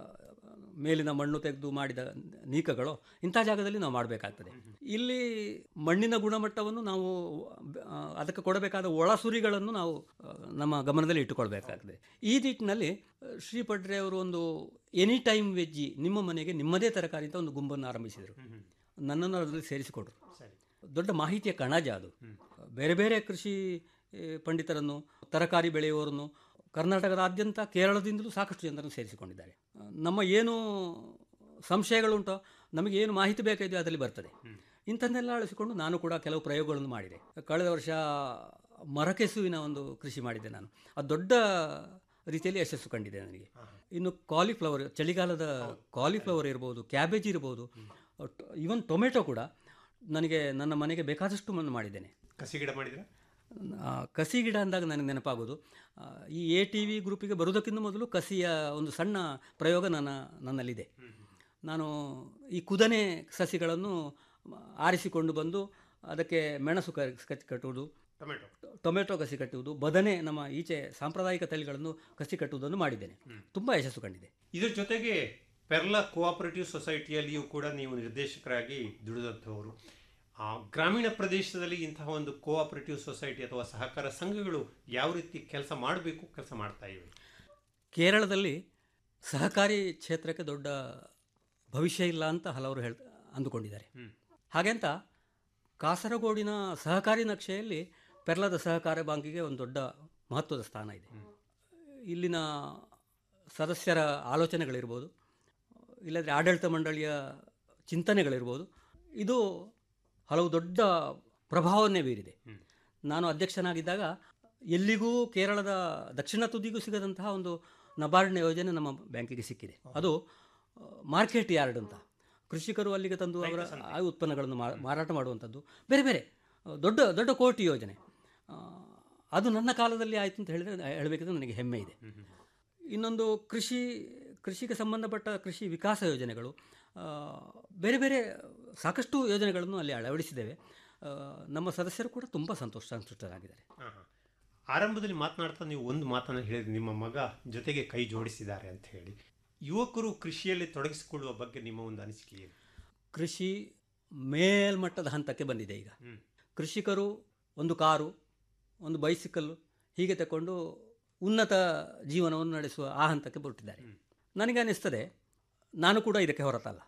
ಮೇಲಿನ ಮಣ್ಣು ತೆಗೆದು ಮಾಡಿದ ನೀಕಗಳೋ ಇಂಥ ಜಾಗದಲ್ಲಿ ನಾವು ಮಾಡಬೇಕಾಗ್ತದೆ ಇಲ್ಲಿ ಮಣ್ಣಿನ ಗುಣಮಟ್ಟವನ್ನು ನಾವು ಆ, ಅದಕ್ಕೆ ಕೊಡಬೇಕಾದ ಒಳಸುರಿಗಳನ್ನು ನಾವು ಆ, ನಮ್ಮ ಗಮನದಲ್ಲಿ ಇಟ್ಟುಕೊಳ್ಬೇಕಾಗ್ತದೆ ಈ ನಿಟ್ಟಿನಲ್ಲಿ ಆ, ಶ್ರೀ ಪಡ್ರೆ ಅವರು ಒಂದು ಎನಿ ಟೈಮ್ ವೆಜ್ಜಿ ನಿಮ್ಮ ಮನೆಗೆ ನಿಮ್ಮದೇ ತರಕಾರಿ ಅಂತ ಒಂದು ಗುಂಪನ್ನು ಆರಂಭಿಸಿದರು ನನ್ನನ್ನು ಅದರಲ್ಲಿ ಸೇರಿಸಿಕೊಂಡ್ರು ದೊಡ್ಡ ಮಾಹಿತಿಯ ಕಣಜ ಅದು ಬೇರೆ ಬೇರೆ ಕೃಷಿ ಏ, ಪಂಡಿತರನ್ನು ತರಕಾರಿ ಬೆಳೆಯುವವರನ್ನು ಕರ್ನಾಟಕದಾದ್ಯಂತ ಕೇರಳದಿಂದಲೂ ಸಾಕಷ್ಟು ಜನರನ್ನು ಸೇರಿಸಿಕೊಂಡಿದ್ದಾರೆ ಆ, ನಮ್ಮ ಏನು ಸಂಶಯಗಳುಂಟೋ ನಮಗೆ ಏನು ಮಾಹಿತಿ ಬೇಕಾಇದೆಯೋ ಅದರಲ್ಲಿ ಬರ್ತದೆ ಇಂಥನ್ನೆಲ್ಲ ಅಳಿಸಿಕೊಂಡು ನಾನು ಕೂಡ ಕೆಲವು ಪ್ರಯೋಗಗಳನ್ನು ಮಾಡಿದೆ ಕಳೆದ ವರ್ಷ ಮರಕೆಸುವಿನ ಒಂದು ಕೃಷಿ ಮಾಡಿದ್ದೆ ನಾನು ಅದು ದೊಡ್ಡ ರೀತಿಯಲ್ಲಿ ಯಶಸ್ಸು ಕಂಡಿದೆ ನನಗೆ ಇನ್ನು ಕಾಲಿಫ್ಲವರ್ ಚಳಿಗಾಲದ ಕಾಲಿಫ್ಲವರ್ ಇರ್ಬೋದು ಕ್ಯಾಬೇಜ್ ಇರ್ಬೋದು ಈವನ್ ಟೊಮೆಟೊ ಕೂಡ ನನಗೆ ನನ್ನ ಮನೆಗೆ ಬೇಕಾದಷ್ಟು ಮಣ್ಣು ಮಾಡಿದ್ದೇನೆ ಕಸಿ ಗಿಡ ಮಾಡಿದ್ರೆ ಆ, ಕಸಿ ಗಿಡ ಅಂದಾಗ ನನಗೆ ನೆನಪಾಗೋದು ಆ, ಈ ಎ ಟಿ ವಿ ಗ್ರೂಪಿಗೆ ಬರುವುದಕ್ಕಿಂತ ಮೊದಲು ಕಸಿಯ ಒಂದು ಸಣ್ಣ ಪ್ರಯೋಗ ನನ್ನ ನನ್ನಲ್ಲಿದೆ ನಾನು ಈ ಕುದನೆ ಸಸಿಗಳನ್ನು ಆರಿಸಿಕೊಂಡು ಬಂದು ಅದಕ್ಕೆ ಮೆಣಸು ಕ ಕಸಿ ಕಟ್ಟುವುದು ಟೊಮೆಟೊ ಟೊಮೆಟೊ ಕಸಿ ಕಟ್ಟುವುದು ಬದನೆ ನಮ್ಮ ಈಚೆ ಸಾಂಪ್ರದಾಯಿಕ ತಳಿಗಳನ್ನು ಕಸಿ ಕಟ್ಟುವುದನ್ನು ಮಾಡಿದ್ದೇನೆ ತುಂಬ ಯಶಸ್ಸು ಕಂಡಿದೆ ಇದ್ರ ಜೊತೆಗೆ ಪೆರ್ಲಾ ಕೋಆಪರೇಟಿವ್ ಸೊಸೈಟಿಯಲ್ಲಿಯೂ ಕೂಡ ನೀವು ನಿರ್ದೇಶಕರಾಗಿ ದುಡಿದಂಥವರು ಆ, ಗ್ರಾಮೀಣ ಪ್ರದೇಶದಲ್ಲಿ ಇಂತಹ ಒಂದು ಕೋಆಪರೇಟಿವ್ ಸೊಸೈಟಿ ಅಥವಾ ಸಹಕಾರ ಸಂಘಗಳು ಯಾವ ರೀತಿ ಕೆಲಸ ಮಾಡಬೇಕು ಕೆಲಸ ಮಾಡ್ತಾ ಇವೆ ಕೇರಳದಲ್ಲಿ ಸಹಕಾರಿ ಕ್ಷೇತ್ರಕ್ಕೆ ದೊಡ್ಡ ಭವಿಷ್ಯ ಇಲ್ಲ ಅಂತ ಹಲವರು ಹೇಳ್ ಅಂದುಕೊಂಡಿದ್ದಾರೆ ಹಾಗೆಂತ ಕಾಸರಗೋಡಿನ ಸಹಕಾರಿ ನಕ್ಷೆಯಲ್ಲಿ ಪೆರ್ಲದ ಸಹಕಾರ ಬ್ಯಾಂಕಿಗೆ ಒಂದು ದೊಡ್ಡ ಮಹತ್ವದ ಸ್ಥಾನ ಇದೆ ಇಲ್ಲಿನ ಸದಸ್ಯರ ಆಲೋಚನೆಗಳಿರ್ಬೋದು ಇಲ್ಲದ್ರೆ ಆಡಳಿತ ಮಂಡಳಿಯ ಚಿಂತನೆಗಳಿರ್ಬೋದು ಇದು ಹಲವು ದೊಡ್ಡ ಪ್ರಭಾವವನ್ನೇ ಬೀರಿದೆ ನಾನು ಅಧ್ಯಕ್ಷನಾಗಿದ್ದಾಗ ಎಲ್ಲಿಗೂ ಕೇರಳದ ದಕ್ಷಿಣ ತುದಿಗೂ ಸಿಗದಂತಹ ಒಂದು ನಬಾರ್ಡ್ನ ಯೋಜನೆ ನಮ್ಮ ಬ್ಯಾಂಕಿಗೆ ಸಿಕ್ಕಿದೆ ಅದು ಮಾರ್ಕೆಟ್ ಯಾರ್ಡ್ ಅಂತ ಕೃಷಿಕರು ಅಲ್ಲಿಗೆ ತಂದು ಅವರ ಆ ಉತ್ಪನ್ನಗಳನ್ನು ಮಾ- ಮಾರಾಟ ಮಾಡುವಂಥದ್ದು ಬೇರೆ ಬೇರೆ ಆ, ದೊಡ್ಡ ದೊಡ್ಡ ಕೋಟಿ ಯೋಜನೆ ಆ, ಅದು ನನ್ನ ಕಾಲದಲ್ಲಿ ಆಯಿತು ಅಂತ ಹೇಳಿದರೆ ಹೇಳಬೇಕಿದ್ರೆ ನನಗೆ ಹೆಮ್ಮೆ ಇದೆ ಇನ್ನೊಂದು ಕೃಷಿ ಕೃಷಿಗೆ ಸಂಬಂಧಪಟ್ಟ ಕೃಷಿ ವಿಕಾಸ ಯೋಜನೆಗಳು ಆ, ಬೇರೆ ಬೇರೆ ಸಾಕಷ್ಟು ಯೋಜನೆಗಳನ್ನು ಅಲ್ಲಿ ಅಳವಡಿಸಿದ್ದೇವೆ ಆ, ನಮ್ಮ ಸದಸ್ಯರು ಕೂಡ ತುಂಬ ಸಂತೋಷ ಸಂತುಷ್ಟರಾಗಿದ್ದಾರೆ ಹಾ, ಹಾ. ಆರಂಭದಲ್ಲಿ ಮಾತನಾಡ್ತಾ ನೀವು ಒಂದು ಮಾತನ್ನು ಹೇಳಿದ್ರಿ ನಿಮ್ಮ ಮಗ ಜೊತೆಗೆ ಕೈ ಜೋಡಿಸಿದ್ದಾರೆ ಅಂತ ಹೇಳಿ ಯುವಕರು ಕೃಷಿಯಲ್ಲಿ ತೊಡಗಿಸಿಕೊಳ್ಳುವ ಬಗ್ಗೆ ನಿಮ್ಮ ಒಂದು ಅನಿಸಿಕೆ ಏನು ಕೃಷಿ ಮೇಲ್ಮಟ್ಟದ ಹಂತಕ್ಕೆ ಬಂದಿದೆ ಈಗ ಕೃಷಿಕರು ಒಂದು ಕಾರು ಒಂದು ಬೈಸಿಕಲ್ಲು ಹೀಗೆ ತಗೊಂಡು ಉನ್ನತ ಜೀವನವನ್ನು ನಡೆಸುವ ಆ ಹಂತಕ್ಕೆ ಹೊರಟಿದ್ದಾರೆ ನನಗೆ ಅನಿಸ್ತದೆ ನಾನು ಕೂಡ ಇದಕ್ಕೆ ಹೊರತಲ್ಲ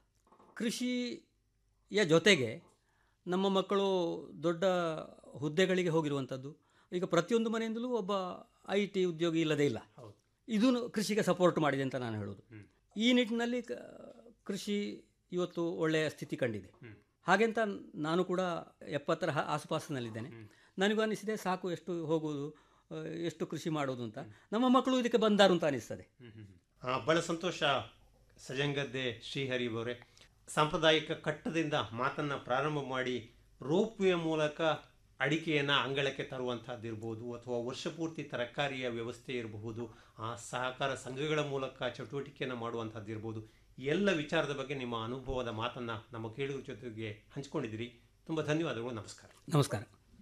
ಕೃಷಿಯ ಜೊತೆಗೆ ನಮ್ಮ ಮಕ್ಕಳು ದೊಡ್ಡ ಹುದ್ದೆಗಳಿಗೆ ಹೋಗಿರುವಂಥದ್ದು ಈಗ ಪ್ರತಿಯೊಂದು ಮನೆಯಿಂದಲೂ ಒಬ್ಬ ಐ ಟಿ ಉದ್ಯೋಗಿ ಇಲ್ಲದೇ ಇಲ್ಲ ಇದು ಕೃಷಿಗೆ ಸಪೋರ್ಟ್ ಮಾಡಿದೆ ಅಂತ ನಾನು ಹೇಳೋದು ಈ ನಿಟ್ಟಿನಲ್ಲಿ ಕ- ಕೃಷಿ ಇವತ್ತು ಒಳ್ಳೆಯ ಸ್ಥಿತಿ ಕಂಡಿದೆ ಹಾಗೆಂತ ನಾನು ಕೂಡ ಎಪ್ಪತ್ತರ ಹ- ಆಸುಪಾಸಿನಲ್ಲಿದ್ದೇನೆ ನನಗೂ ಅನಿಸಿದೆ ಸಾಕು ಎಷ್ಟು ಹೋಗುವುದು ಆ, ಎಷ್ಟು ಕೃಷಿ ಮಾಡೋದು ಅಂತ ನಮ್ಮ ಮಕ್ಕಳು ಇದಕ್ಕೆ ಬಂದಾರು ಅಂತ ಅನಿಸ್ತದೆ ಆ, ಬಹಳ ಸಂತೋಷ ಸಜಂಗದ್ದೆ ಶ್ರೀಹರಿ ಅವರೇ ಸಾಂಪ್ರದಾಯಿಕ ಕಟ್ಟದಿಂದ ಮಾತನ್ನ ಪ್ರಾರಂಭ ಮಾಡಿ ರೋಪ್ವೇ ಮೂಲಕ ಅಡಿಕೆಯನ್ನು ಅಂಗಳಕ್ಕೆ ತರುವಂತಹದ್ದಿರ್ಬೋದು ಅಥವಾ ವರ್ಷಪೂರ್ತಿ ತರಕಾರಿಯ ವ್ಯವಸ್ಥೆ ಇರಬಹುದು ಆ ಸಹಕಾರ ಸಂಘಗಳ ಮೂಲಕ ಚಟುವಟಿಕೆಯನ್ನು ಮಾಡುವಂಥದ್ದಿರ್ಬೋದು ಎಲ್ಲ ವಿಚಾರದ ಬಗ್ಗೆ ನಿಮ್ಮ ಅನುಭವದ ಮಾತನ್ನ ನಮ್ಮ ಕೇಳುಗರ ಜೊತೆಗೆ ಹಂಚಿಕೊಂಡಿದ್ದೀರಿ ತುಂಬ ಧನ್ಯವಾದಗಳು ನಮಸ್ಕಾರ ನಮಸ್ಕಾರ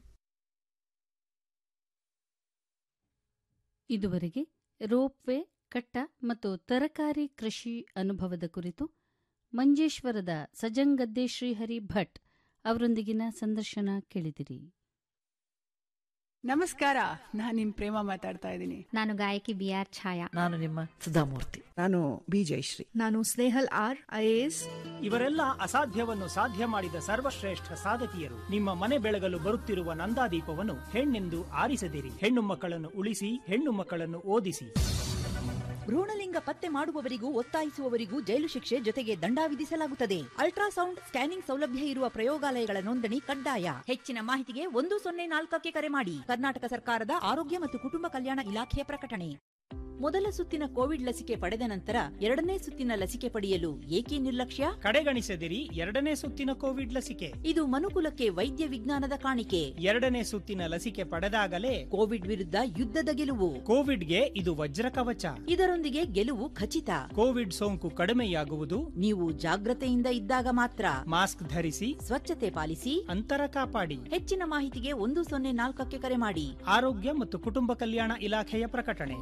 ಇದುವರೆಗೆ ರೋಪ್ವೇ ಕಟ್ಟ ಮತ್ತು ತರಕಾರಿ ಕೃಷಿ ಅನುಭವದ ಕುರಿತು ಮಂಜೇಶ್ವರದ ಸಜಂಗದ್ದೆ ಶ್ರೀಹರಿ ಭಟ್ ಅವರೊಂದಿಗಿನ ಸಂದರ್ಶನ ಕೇಳಿದಿರಿ ನಮಸ್ಕಾರ ನಾನು ನಿಮ್ ಪ್ರೇಮ ಮಾತಾಡ್ತಾ ಇದ್ದೀನಿ ನಾನು ಗಾಯಕಿ ಬಿ ಆರ್ ಛಾಯಾ ನಾನು ನಿಮ್ಮ ಸುಧಾಮೂರ್ತಿ ನಾನು ಬಿ ಜಯಶ್ರೀ ನಾನು ಸ್ನೇಹಲ್ ಆರ್ ಐಎಎಸ್ ಇವರೆಲ್ಲ ಅಸಾಧ್ಯವನ್ನು ಸಾಧ್ಯ ಮಾಡಿದ ಸರ್ವಶ್ರೇಷ್ಠ ಸಾಧಕಿಯರು ನಿಮ್ಮ ಮನೆ ಬೆಳಗಲು ಬರುತ್ತಿರುವ ನಂದಾದೀಪವನ್ನು ಹೆಣ್ಣೆಂದು ಆರಿಸದಿರಿ ಹೆಣ್ಣು ಮಕ್ಕಳನ್ನು ಉಳಿಸಿ ಹೆಣ್ಣು ಮಕ್ಕಳನ್ನು ಓದಿಸಿ ಭ್ರೂಣಲಿಂಗ ಪತ್ತೆ ಮಾಡುವವರಿಗೂ ಒತ್ತಾಯಿಸುವವರಿಗೂ ಜೈಲು ಶಿಕ್ಷೆ ಜೊತೆಗೆ ದಂಡ ವಿಧಿಸಲಾಗುತ್ತದೆ ಅಲ್ಟ್ರಾಸೌಂಡ್ ಸ್ಕ್ಯಾನಿಂಗ್ ಸೌಲಭ್ಯ ಇರುವ ಪ್ರಯೋಗಾಲಯಗಳ ನೋಂದಣಿ ಕಡ್ಡಾಯ ಹೆಚ್ಚಿನ ಮಾಹಿತಿಗೆ ಒಂದು ಸೊನ್ನೆ ನಾಲ್ಕಕ್ಕೆ ಕರೆ ಮಾಡಿ ಕರ್ನಾಟಕ ಸರ್ಕಾರದ ಆರೋಗ್ಯ ಮತ್ತು ಕುಟುಂಬ ಕಲ್ಯಾಣ ಇಲಾಖೆಯ ಪ್ರಕಟಣೆ ಮೊದಲ ಸುತ್ತಿನ ಕೋವಿಡ್ ಲಸಿಕೆ ಪಡೆದ ನಂತರ ಎರಡನೇ ಸುತ್ತಿನ ಲಸಿಕೆ ಪಡೆಯಲು ಏಕೆ ನಿರ್ಲಕ್ಷ್ಯ ಕಡೆಗಣಿಸದಿರಿ ಎರಡನೇ ಸುತ್ತಿನ ಕೋವಿಡ್ ಲಸಿಕೆ ಇದು ಮನುಕುಲಕ್ಕೆ ವೈದ್ಯ ವಿಜ್ಞಾನದ ಕಾಣಿಕೆ ಎರಡನೇ ಸುತ್ತಿನ ಲಸಿಕೆ ಪಡೆದಾಗಲೇ ಕೋವಿಡ್ ವಿರುದ್ಧ ಯುದ್ಧದ ಗೆಲುವು ಕೋವಿಡ್ಗೆ ಇದು ವಜ್ರ ಕವಚ ಇದರೊಂದಿಗೆ ಗೆಲುವು ಖಚಿತ ಕೋವಿಡ್ ಸೋಂಕು ಕಡಿಮೆಯಾಗುವುದು ನೀವು ಜಾಗ್ರತೆಯಿಂದ ಇದ್ದಾಗ ಮಾತ್ರ ಮಾಸ್ಕ್ ಧರಿಸಿ ಸ್ವಚ್ಛತೆ ಪಾಲಿಸಿ ಅಂತರ ಕಾಪಾಡಿ ಹೆಚ್ಚಿನ ಮಾಹಿತಿಗೆ ಒಂದು ಸೊನ್ನೆ ನಾಲ್ಕಕ್ಕೆ ಕರೆ ಮಾಡಿ ಆರೋಗ್ಯ ಮತ್ತು ಕುಟುಂಬ ಕಲ್ಯಾಣ ಇಲಾಖೆಯ ಪ್ರಕಟಣೆ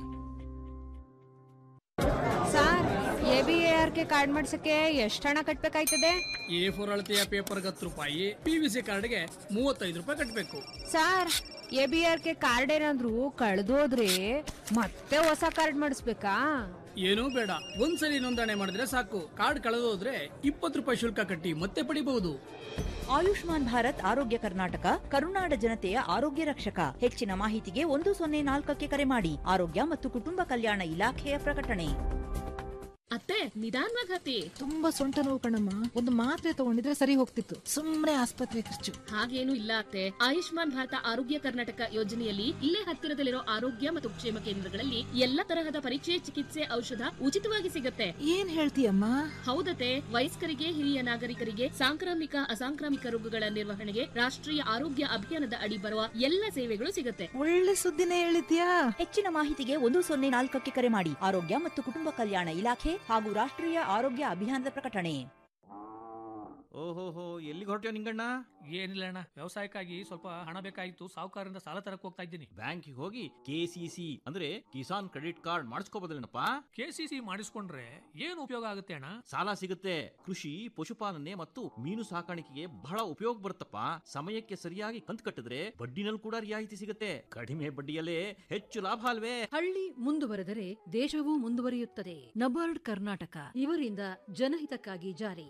sir A B R K card ಮಾಡ್ಸಕ್ಕೆ ಎಷ್ಟು ಹಣ ಕಟ್ಬೇಕಾಯ್ತದೆ ಎ ಫೋರ್ ಅಳತೆಯ ಪೇಪರ್ಗೆ ಹತ್ತು ರೂಪಾಯಿ ಪಿ ವಿ ಸಿ ಕಾರ್ಡ್ಗೆ ಮೂವತ್ತೈದು ರೂಪಾಯಿ ಕಟ್ಟಬೇಕು sir A B R K card ಏನಾದ್ರು ಕಳೆದೋದ್ರೆ ಮತ್ತೆ ಹೊಸ ಕಾರ್ಡ್ ಮಾಡಿಸ್ಬೇಕಾ ಏನೂ ಬೇಡ ಒಂದ್ಸಲಿ ನೋಂದಣಿ ಮಾಡಿದ್ರೆ ಸಾಕು ಕಾರ್ಡ್ ಕಳೆದೋದ್ರೆ ಇಪ್ಪತ್ತು ರೂಪಾಯಿ ಶುಲ್ಕ ಕಟ್ಟಿ ಮತ್ತೆ ಪಡಿಬಹುದು ಆಯುಷ್ಮಾನ್ ಭಾರತ್ ಆರೋಗ್ಯ ಕರ್ನಾಟಕ ಕರುನಾಡ ಜನತೆಯ ಆರೋಗ್ಯ ರಕ್ಷಕ ಹೆಚ್ಚಿನ ಮಾಹಿತಿಗೆ ಒಂದು ಸೊನ್ನೆ ನಾಲ್ಕಕ್ಕೆ ಕರೆ ಮಾಡಿ ಆರೋಗ್ಯ ಮತ್ತು ಕುಟುಂಬ ಕಲ್ಯಾಣ ಇಲಾಖೆಯ ಪ್ರಕಟಣೆ ಅತ್ತೆ ನಿಧಾನವಾಗಿ ಹತ್ತಿ ತುಂಬಾ ಸೊಂಟ ನೋವು ಕಣಮ್ಮ ಒಂದು ಮಾತ್ರೆ ತಗೊಂಡಿದ್ರೆ ಸರಿ ಹೋಗ್ತಿತ್ತು ಸುಮ್ನೆ ಆಸ್ಪತ್ರೆ ಖರ್ಚು ಹಾಗೇನು ಇಲ್ಲ ಅತ್ತೆ ಆಯುಷ್ಮಾನ್ ಭಾರತ ಆರೋಗ್ಯ ಕರ್ನಾಟಕ ಯೋಜನೆಯಲ್ಲಿ ಇಲ್ಲೇ ಹತ್ತಿರದಲ್ಲಿರೋ ಆರೋಗ್ಯ ಮತ್ತು ಕ್ಷೇಮ ಕೇಂದ್ರಗಳಲ್ಲಿ ಎಲ್ಲ ತರಹದ ಪರೀಕ್ಷೆ ಚಿಕಿತ್ಸೆ ಔಷಧ ಉಚಿತವಾಗಿ ಸಿಗತ್ತೆ ಏನ್ ಹೇಳ್ತೀಯಮ್ಮ ಹೌದತೆ ವಯಸ್ಕರಿಗೆ ಹಿರಿಯ ನಾಗರಿಕರಿಗೆ ಸಾಂಕ್ರಾಮಿಕ ಅಸಾಂಕ್ರಾಮಿಕ ರೋಗಗಳ ನಿರ್ವಹಣೆಗೆ ರಾಷ್ಟ್ರೀಯ ಆರೋಗ್ಯ ಅಭಿಯಾನದ ಅಡಿ ಬರುವ ಎಲ್ಲ ಸೇವೆಗಳು ಸಿಗತ್ತೆ ಒಳ್ಳೆ ಸುದ್ದಿನೇ ಹೇಳಿದ್ಯಾ ಹೆಚ್ಚಿನ ಮಾಹಿತಿಗೆ ಒಂದು ಸೊನ್ನೆ ನಾಲ್ಕಕ್ಕೆ ಕರೆ ಮಾಡಿ ಆರೋಗ್ಯ ಮತ್ತು ಕುಟುಂಬ ಕಲ್ಯಾಣ ಇಲಾಖೆ ಹಾಗೂ ರಾಷ್ಟ್ರೀಯ ಆರೋಗ್ಯ ಅಭಿಯಾನದ ಪ್ರಕಟಣೆ ಓಹೋಹೋ ಎಲ್ಲಿಗೆ ಹೊರಟ್ಯೋ ನಿಂಗಣ್ಣ ಏನಿಲ್ಲ ಅಣ್ಣ ವ್ಯವಸಾಯಕ್ಕಾಗಿ ಸ್ವಲ್ಪ ಹಣ ಬೇಕಾಗಿತ್ತು ಸಾಹುಕಾರರಿಂದ ಸಾಲ ತರಕ್ ಹೋಗ್ತಾ ಇದ್ದೀನಿ ಬ್ಯಾಂಕಿಗೆ ಹೋಗಿ ಕೆಸಿಸಿ ಅಂದ್ರೆ ಕಿಸಾನ್ ಕ್ರೆಡಿಟ್ ಕಾರ್ಡ್ ಮಾಡಿಸ್ಕೋಬೋದಲ್ಲೇನಪ್ಪ ಕೆಸಿಸಿ ಮಾಡಿಸ್ಕೊಂಡ್ರೆ ಏನು ಉಪಯೋಗ ಆಗುತ್ತೆ ಅಣ್ಣ ಸಾಲ ಸಿಗುತ್ತೆ ಕೃಷಿ ಪಶುಪಾಲನೆ ಮತ್ತು ಮೀನು ಸಾಕಾಣಿಕೆಗೆ ಬಹಳ ಉಪಯೋಗ ಬರುತ್ತಪ್ಪ ಸಮಯಕ್ಕೆ ಸರಿಯಾಗಿ ಕಂತು ಕಟ್ಟಿದ್ರೆ ಬಡ್ಡಿನಲ್ಲಿ ಕೂಡ ರಿಯಾಯಿತಿ ಸಿಗುತ್ತೆ ಕಡಿಮೆ ಬಡ್ಡಿಯಲ್ಲೇ ಹೆಚ್ಚು ಲಾಭ ಅಲ್ವೇ ಹಳ್ಳಿ ಮುಂದುವರೆದರೆ ದೇಶವೂ ಮುಂದುವರಿಯುತ್ತದೆ ನಬಾರ್ಡ್ ಕರ್ನಾಟಕ ಇವರಿಂದ ಜನಹಿತಕ್ಕಾಗಿ ಜಾರಿ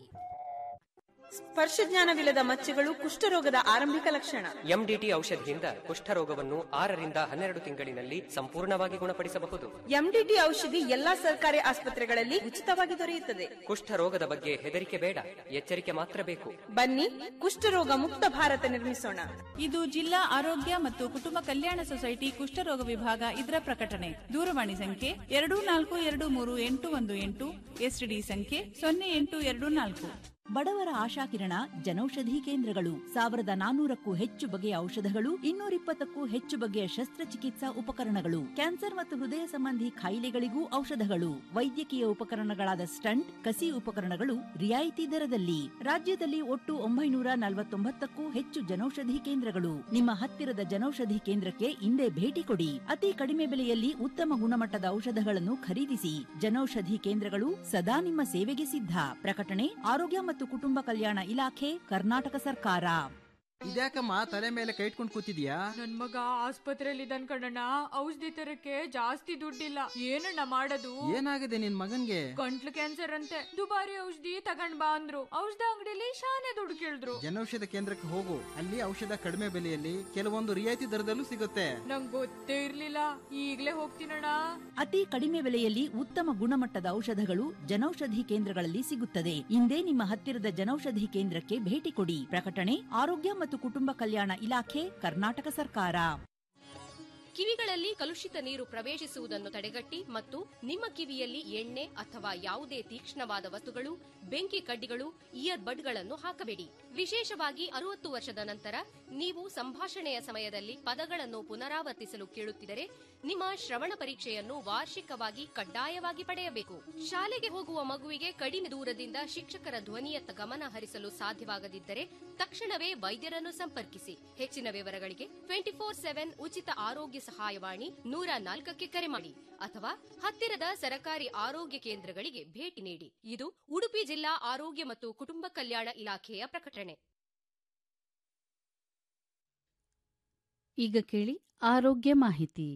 ಸ್ಪರ್ಶಜ್ಞಾನವಿಲ್ಲದ ಮಚ್ಚೆಗಳು ಕುಷ್ಠರೋಗದ ಆರಂಭಿಕ ಲಕ್ಷಣ ಎಂಡಿಟಿ ಔಷಧಿಯಿಂದ ಕುಷ್ಠರೋಗವನ್ನು ಆರರಿಂದ ಹನ್ನೆರಡು ತಿಂಗಳಿನಲ್ಲಿ ಸಂಪೂರ್ಣವಾಗಿ ಗುಣಪಡಿಸಬಹುದು ಎಂಡಿಟಿ ಔಷಧಿ ಎಲ್ಲಾ ಸರ್ಕಾರಿ ಆಸ್ಪತ್ರೆಗಳಲ್ಲಿ ಉಚಿತವಾಗಿ ದೊರೆಯುತ್ತದೆ ಕುಷ್ಠರೋಗದ ಬಗ್ಗೆ ಹೆದರಿಕೆ ಬೇಡ ಎಚ್ಚರಿಕೆ ಮಾತ್ರ ಬೇಕು ಬನ್ನಿ ಕುಷ್ಠರೋಗ ಮುಕ್ತ ಭಾರತ ನಿರ್ಮಿಸೋಣ ಇದು ಜಿಲ್ಲಾ ಆರೋಗ್ಯ ಮತ್ತು ಕುಟುಂಬ ಕಲ್ಯಾಣ ಸೊಸೈಟಿ ಕುಷ್ಠರೋಗ ವಿಭಾಗ ಇದರ ಪ್ರಕಟಣೆ ದೂರವಾಣಿ ಸಂಖ್ಯೆ ಎರಡು ನಾಲ್ಕು ಎರಡು ಮೂರು ಎಂಟು ಒಂದು ಎಂಟು ಎಸ್ಟಿಡಿ ಸಂಖ್ಯೆ ಸೊನ್ನೆ ಎಂಟು ಎರಡು ನಾಲ್ಕು ಬಡವರ ಆಶಾಕಿರಣ ಜನೌಷಧಿ ಕೇಂದ್ರಗಳು ಸಾವಿರದ ನಾನೂರಕ್ಕೂ ಹೆಚ್ಚು ಬಗೆಯ ಔಷಧಗಳು ಇನ್ನೂರಿಪ್ಪತ್ತಕ್ಕೂ ಹೆಚ್ಚು ಬಗೆಯ ಶಸ್ತ್ರಚಿಕಿತ್ಸಾ ಉಪಕರಣಗಳು ಕ್ಯಾನ್ಸರ್ ಮತ್ತು ಹೃದಯ ಸಂಬಂಧಿ ಕಾಯಿಲೆಗಳಿಗೂ ಔಷಧಗಳು ವೈದ್ಯಕೀಯ ಉಪಕರಣಗಳಾದ ಸ್ಟಂಟ್ ಕಸಿ ಉಪಕರಣಗಳು ರಿಯಾಯಿತಿ ದರದಲ್ಲಿ ರಾಜ್ಯದಲ್ಲಿ ಒಟ್ಟು ಒಂಬೈನೂರ ನಲವತ್ತೊಂಬತ್ತಕ್ಕೂ ಹೆಚ್ಚು ಜನೌಷಧಿ ಕೇಂದ್ರಗಳು ನಿಮ್ಮ ಹತ್ತಿರದ ಜನೌಷಧಿ ಕೇಂದ್ರಕ್ಕೆ ಇಂದೇ ಭೇಟಿ ಕೊಡಿ ಅತಿ ಕಡಿಮೆ ಬೆಲೆಯಲ್ಲಿ ಉತ್ತಮ ಗುಣಮಟ್ಟದ ಔಷಧಗಳನ್ನು ಖರೀದಿಸಿ ಜನೌಷಧಿ ಕೇಂದ್ರಗಳು ಸದಾ ನಿಮ್ಮ ಸೇವೆಗೆ ಸಿದ್ಧ ಪ್ರಕಟಣೆ ಆರೋಗ್ಯ ಮತ್ತು ಕುಟುಂಬ ಕಲ್ಯಾಣ ಇಲಾಖೆ ಕರ್ನಾಟಕ ಸರ್ಕಾರ ಇದ್ಯಾಕಮ್ಮ ತಲೆ ಮೇಲೆ ಕೈ ಇಟ್ಕೊಂಡು ಕೂತಿದ್ಯಾ ನನ್ ಮಗ ಆಸ್ಪತ್ರೆಯಲ್ಲಿ ಇದ್ದಾನ್ ಕಣಣ್ಣ ಔಷಧಿ ತರಕ್ಕೆ ಜಾಸ್ತಿ ದುಡ್ಡಿಲ್ಲ ಏನಣ್ಣ ಮಾಡೋದು ಏನಾಗಿದೆ ನಿನ್ ಮಗನ್ಗೆ ಗಂಟ್ಲು ಕ್ಯಾನ್ಸರ್ ಅಂತೆ ದುಬಾರಿ ಔಷಧಿ ತಗೊಂಡ್ ಬಾ ಅಂದ್ರು ಔಷಧ ಅಂಗಡಿಲಿ ಶಾನೆ ದುಡ್ಡು ಕೇಳಿದ್ರು ಜನೌಷಧ ಕೇಂದ್ರಕ್ಕೆ ಹೋಗು ಅಲ್ಲಿ ಔಷಧ ಕಡಿಮೆ ಬೆಲೆಯಲ್ಲಿ ಕೆಲವೊಂದು ರಿಯಾಯಿತಿ ದರದಲ್ಲೂ ಸಿಗುತ್ತೆ ನಂಗ್ ಗೊತ್ತೇ ಇರ್ಲಿಲ್ಲ ಈಗ್ಲೇ ಹೋಗ್ತೀನಣ್ಣ ಅತಿ ಕಡಿಮೆ ಬೆಲೆಯಲ್ಲಿ ಉತ್ತಮ ಗುಣಮಟ್ಟದ ಔಷಧಗಳು ಜನೌಷಧಿ ಕೇಂದ್ರಗಳಲ್ಲಿ ಸಿಗುತ್ತದೆ ಇಂದೇ ನಿಮ್ಮ ಹತ್ತಿರದ ಜನೌಷಧಿ ಕೇಂದ್ರಕ್ಕೆ ಭೇಟಿ ಕೊಡಿ ಪ್ರಕಟಣೆ ಆರೋಗ್ಯ ಮತ್ತು ಕುಟುಂಬ ಕಲ್ಯಾಣ ಇಲಾಖೆ ಕರ್ನಾಟಕ ಸರ್ಕಾರ ಕಿವಿಗಳಲ್ಲಿ ಕಲುಷಿತ ನೀರು ಪ್ರವೇಶಿಸುವುದನ್ನು ತಡೆಗಟ್ಟಿ ಮತ್ತು ನಿಮ್ಮ ಕಿವಿಯಲ್ಲಿ ಎಣ್ಣೆ ಅಥವಾ ಯಾವುದೇ ತೀಕ್ಷ್ಣವಾದ ವಸ್ತುಗಳು ಬೆಂಕಿ ಕಡ್ಡಿಗಳು ಇಯರ್ ಬಡ್ಗಳನ್ನು ಹಾಕಬೇಡಿ ವಿಶೇಷವಾಗಿ ಅರುವತ್ತು ವರ್ಷದ ನಂತರ ನೀವು ಸಂಭಾಷಣೆಯ ಸಮಯದಲ್ಲಿ ಪದಗಳನ್ನು ಪುನರಾವರ್ತಿಸಲು ಕೇಳುತ್ತಿದ್ದರೆ ನಿಮ್ಮ ಶ್ರವಣ ಪರೀಕ್ಷೆಯನ್ನು ವಾರ್ಷಿಕವಾಗಿ ಕಡ್ಡಾಯವಾಗಿ ಪಡೆಯಬೇಕು ಶಾಲೆಗೆ ಹೋಗುವ ಮಗುವಿಗೆ ಕಡಿಮೆ ದೂರದಿಂದ ಶಿಕ್ಷಕರ ಧ್ವನಿಯತ್ತ ಗಮನ ಹರಿಸಲು ಸಾಧ್ಯವಾಗದಿದ್ದರೆ ತಕ್ಷಣವೇ ವೈದ್ಯರನ್ನು ಸಂಪರ್ಕಿಸಿ ಹೆಚ್ಚಿನ ವಿವರಗಳಿಗೆ ಟ್ವೆಂಟಿ ಫೋರ್ ಸೆವೆನ್ ಉಚಿತ ಆರೋಗ್ಯ ಸಹಾಯವಾಣಿ ನೂರ ನಾಲ್ಕಕ್ಕೆ ಕರೆ ಮಾಡಿ ಅಥವಾ ಹತ್ತಿರದ ಸರಕಾರಿ ಆರೋಗ್ಯ ಕೇಂದ್ರಗಳಿಗೆ ಭೇಟಿ ನೀಡಿ ಇದು ಉಡುಪಿ ಜಿಲ್ಲಾ ಆರೋಗ್ಯ ಮತ್ತು ಕುಟುಂಬ ಕಲ್ಯಾಣ ಇಲಾಖೆಯ ಪ್ರಕಟಣೆ ಈಗ ಕೇಳಿ ಆರೋಗ್ಯ ಮಾಹಿತಿ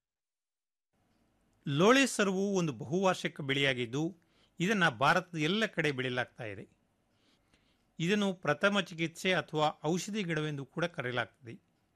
ಲೋಳೆ ಸರುವು ಒಂದು ಬಹುವಾರ್ಷಿಕ ಬೆಳೆಯಾಗಿದ್ದು ಇದನ್ನು ಭಾರತದ ಎಲ್ಲ ಕಡೆ ಬೆಳೆಯಲಾಗ್ತಾ ಇದೆ ಇದನ್ನು ಪ್ರಥಮ ಚಿಕಿತ್ಸೆ ಅಥವಾ ಔಷಧಿ ಗಿಡವೆಂದು ಕೂಡ ಕರೆಯಲಾಗ್ತದೆ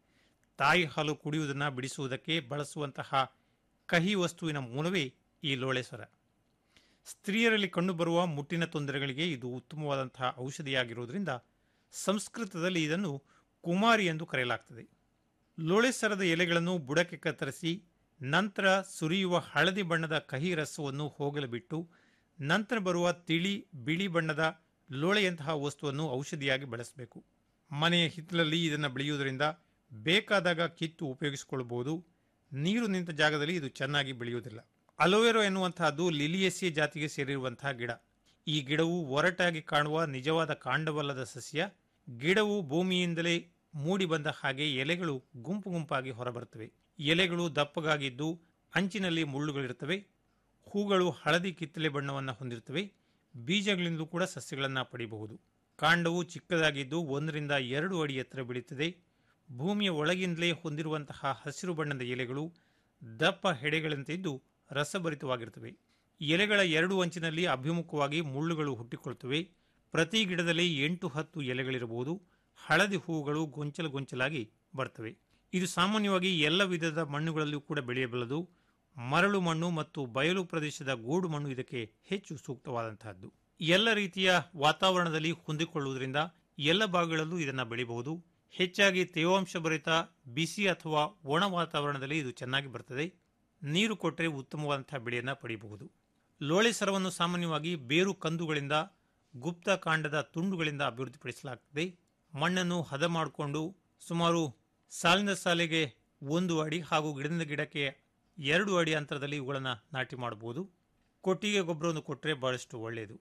ತಾಯಿ ಹಾಲು ಕುಡಿಯುವುದನ್ನು ಬಿಡಿಸುವುದಕ್ಕೆ ಬಳಸುವಂತಹ ಕಹಿ ವಸ್ತುವಿನ ಮೂಲವೇ ಈ ಲೋಳೆ ಸರ ಸ್ತ್ರೀಯರಲ್ಲಿ ಕಂಡುಬರುವ ಮುಟ್ಟಿನ ತೊಂದರೆಗಳಿಗೆ ಇದು ಉತ್ತಮವಾದಂತಹ ಔಷಧಿಯಾಗಿರುವುದರಿಂದ ಸಂಸ್ಕೃತದಲ್ಲಿ ಇದನ್ನು ಕುಮಾರಿ ಎಂದು ಕರೆಯಲಾಗ್ತದೆ ಲೋಳೆ ಸರದ ಎಲೆಗಳನ್ನು ಬುಡಕ್ಕೆ ಕತ್ತರಿಸಿ ನಂತರ ಸುರಿಯುವ ಹಳದಿ ಬಣ್ಣದ ಕಹಿ ರಸವನ್ನು ಹೋಗಲು ಬಿಟ್ಟು ನಂತರ ಬರುವ ತಿಳಿ ಬಿಳಿ ಬಣ್ಣದ ಲೋಳೆಯಂತಹ ವಸ್ತುವನ್ನು ಔಷಧಿಯಾಗಿ ಬಳಸಬೇಕು ಮನೆಯ ಹಿತ್ತಲಲ್ಲಿ ಇದನ್ನು ಬೆಳೆಯುವುದರಿಂದ ಬೇಕಾದಾಗ ಕಿತ್ತು ಉಪಯೋಗಿಸಿಕೊಳ್ಳಬಹುದು ನೀರು ನಿಂತ ಜಾಗದಲ್ಲಿ ಇದು ಚೆನ್ನಾಗಿ ಬೆಳೆಯುವುದಿಲ್ಲ ಅಲೋವೆರೋ ಎನ್ನುವಂತಹದ್ದು ಲಿಲಿಯೇಸಿ ಜಾತಿಗೆ ಸೇರಿರುವಂತಹ ಗಿಡ ಈ ಗಿಡವು ಒರಟಾಗಿ ಕಾಣುವ ನಿಜವಾದ ಕಾಂಡವಲ್ಲದ ಸಸ್ಯ ಗಿಡವು ಭೂಮಿಯಿಂದಲೇ ಮೂಡಿ ಬಂದ ಹಾಗೆ ಎಲೆಗಳು ಗುಂಪು ಗುಂಪಾಗಿ ಹೊರಬರುತ್ತವೆ ಎಲೆಗಳು ದಪ್ಪಗಾಗಿದ್ದು ಅಂಚಿನಲ್ಲಿ ಮುಳ್ಳುಗಳಿರುತ್ತವೆ ಹೂಗಳು ಹಳದಿ ಕಿತ್ತಲೆ ಬಣ್ಣವನ್ನು ಹೊಂದಿರುತ್ತವೆ ಬೀಜಗಳಿಂದಲೂ ಕೂಡ ಸಸ್ಯಗಳನ್ನು ಪಡೆಯಬಹುದು ಕಾಂಡವು ಚಿಕ್ಕದಾಗಿದ್ದು ಒಂದರಿಂದ ಎರಡು ಅಡಿ ಎತ್ತರ ಬೆಳೆಯುತ್ತದೆ ಭೂಮಿಯ ಒಳಗಿಂದಲೇ ಹೊಂದಿರುವಂತಹ ಹಸಿರು ಬಣ್ಣದ ಎಲೆಗಳು ದಪ್ಪ ಹೆಡೆಗಳಂತೆ ಇದ್ದು ರಸಭರಿತವಾಗಿರುತ್ತವೆ ಎಲೆಗಳ ಎರಡು ಅಂಚಿನಲ್ಲಿ ಅಭಿಮುಖವಾಗಿ ಮುಳ್ಳುಗಳು ಹುಟ್ಟಿಕೊಳ್ಳುತ್ತವೆ ಪ್ರತಿ ಗಿಡದಲ್ಲಿ ಎಂಟು ಹತ್ತು ಎಲೆಗಳಿರಬಹುದು ಹಳದಿ ಹೂವುಗಳು ಗೊಂಚಲು ಗೊಂಚಲಾಗಿ ಬರ್ತವೆ ಇದು ಸಾಮಾನ್ಯವಾಗಿ ಎಲ್ಲ ವಿಧದ ಮಣ್ಣುಗಳಲ್ಲೂ ಕೂಡ ಬೆಳೆಯಬಲ್ಲದು ಮರಳು ಮಣ್ಣು ಮತ್ತು ಬಯಲು ಪ್ರದೇಶದ ಗೂಡು ಮಣ್ಣು ಇದಕ್ಕೆ ಹೆಚ್ಚು ಸೂಕ್ತವಾದಂತಹದ್ದು ಎಲ್ಲ ರೀತಿಯ ವಾತಾವರಣದಲ್ಲಿ ಹೊಂದಿಕೊಳ್ಳುವುದರಿಂದ ಎಲ್ಲ ಭಾಗಗಳಲ್ಲೂ ಇದನ್ನು ಬೆಳೆಯಬಹುದು ಹೆಚ್ಚಾಗಿ ತೇವಾಂಶ ಭರಿತ ಬಿಸಿ ಅಥವಾ ಒಣ ವಾತಾವರಣದಲ್ಲಿ ಇದು ಚೆನ್ನಾಗಿ ಬರ್ತದೆ ನೀರು ಕೊಟ್ಟರೆ ಉತ್ತಮವಾದಂತಹ ಬೆಳೆಯನ್ನು ಪಡೆಯಬಹುದು ಲೋಳೆ ಸರವನ್ನು ಸಾಮಾನ್ಯವಾಗಿ ಬೇರು ಕಂದುಗಳಿಂದ ಗುಪ್ತ ಕಾಂಡದ ತುಂಡುಗಳಿಂದ ಅಭಿವೃದ್ಧಿಪಡಿಸಲಾಗುತ್ತದೆ ಮಣ್ಣನ್ನು ಹದ ಮಾಡಿಕೊಂಡು ಸುಮಾರು ಸಾಲಿನ ಸಾಲಿಗೆ ಒಂದು ಅಡಿ ಹಾಗೂ ಗಿಡದಿಂದ ಗಿಡಕ್ಕೆ ಎರಡು ಅಡಿ ಅಂತರದಲ್ಲಿ ಇವುಗಳನ್ನು ನಾಟಿ ಮಾಡಬಹುದು ಕೊಟ್ಟಿಗೆ ಗೊಬ್ಬರವನ್ನು ಕೊಟ್ಟರೆ ಬಹಳಷ್ಟು ಒಳ್ಳೆಯದು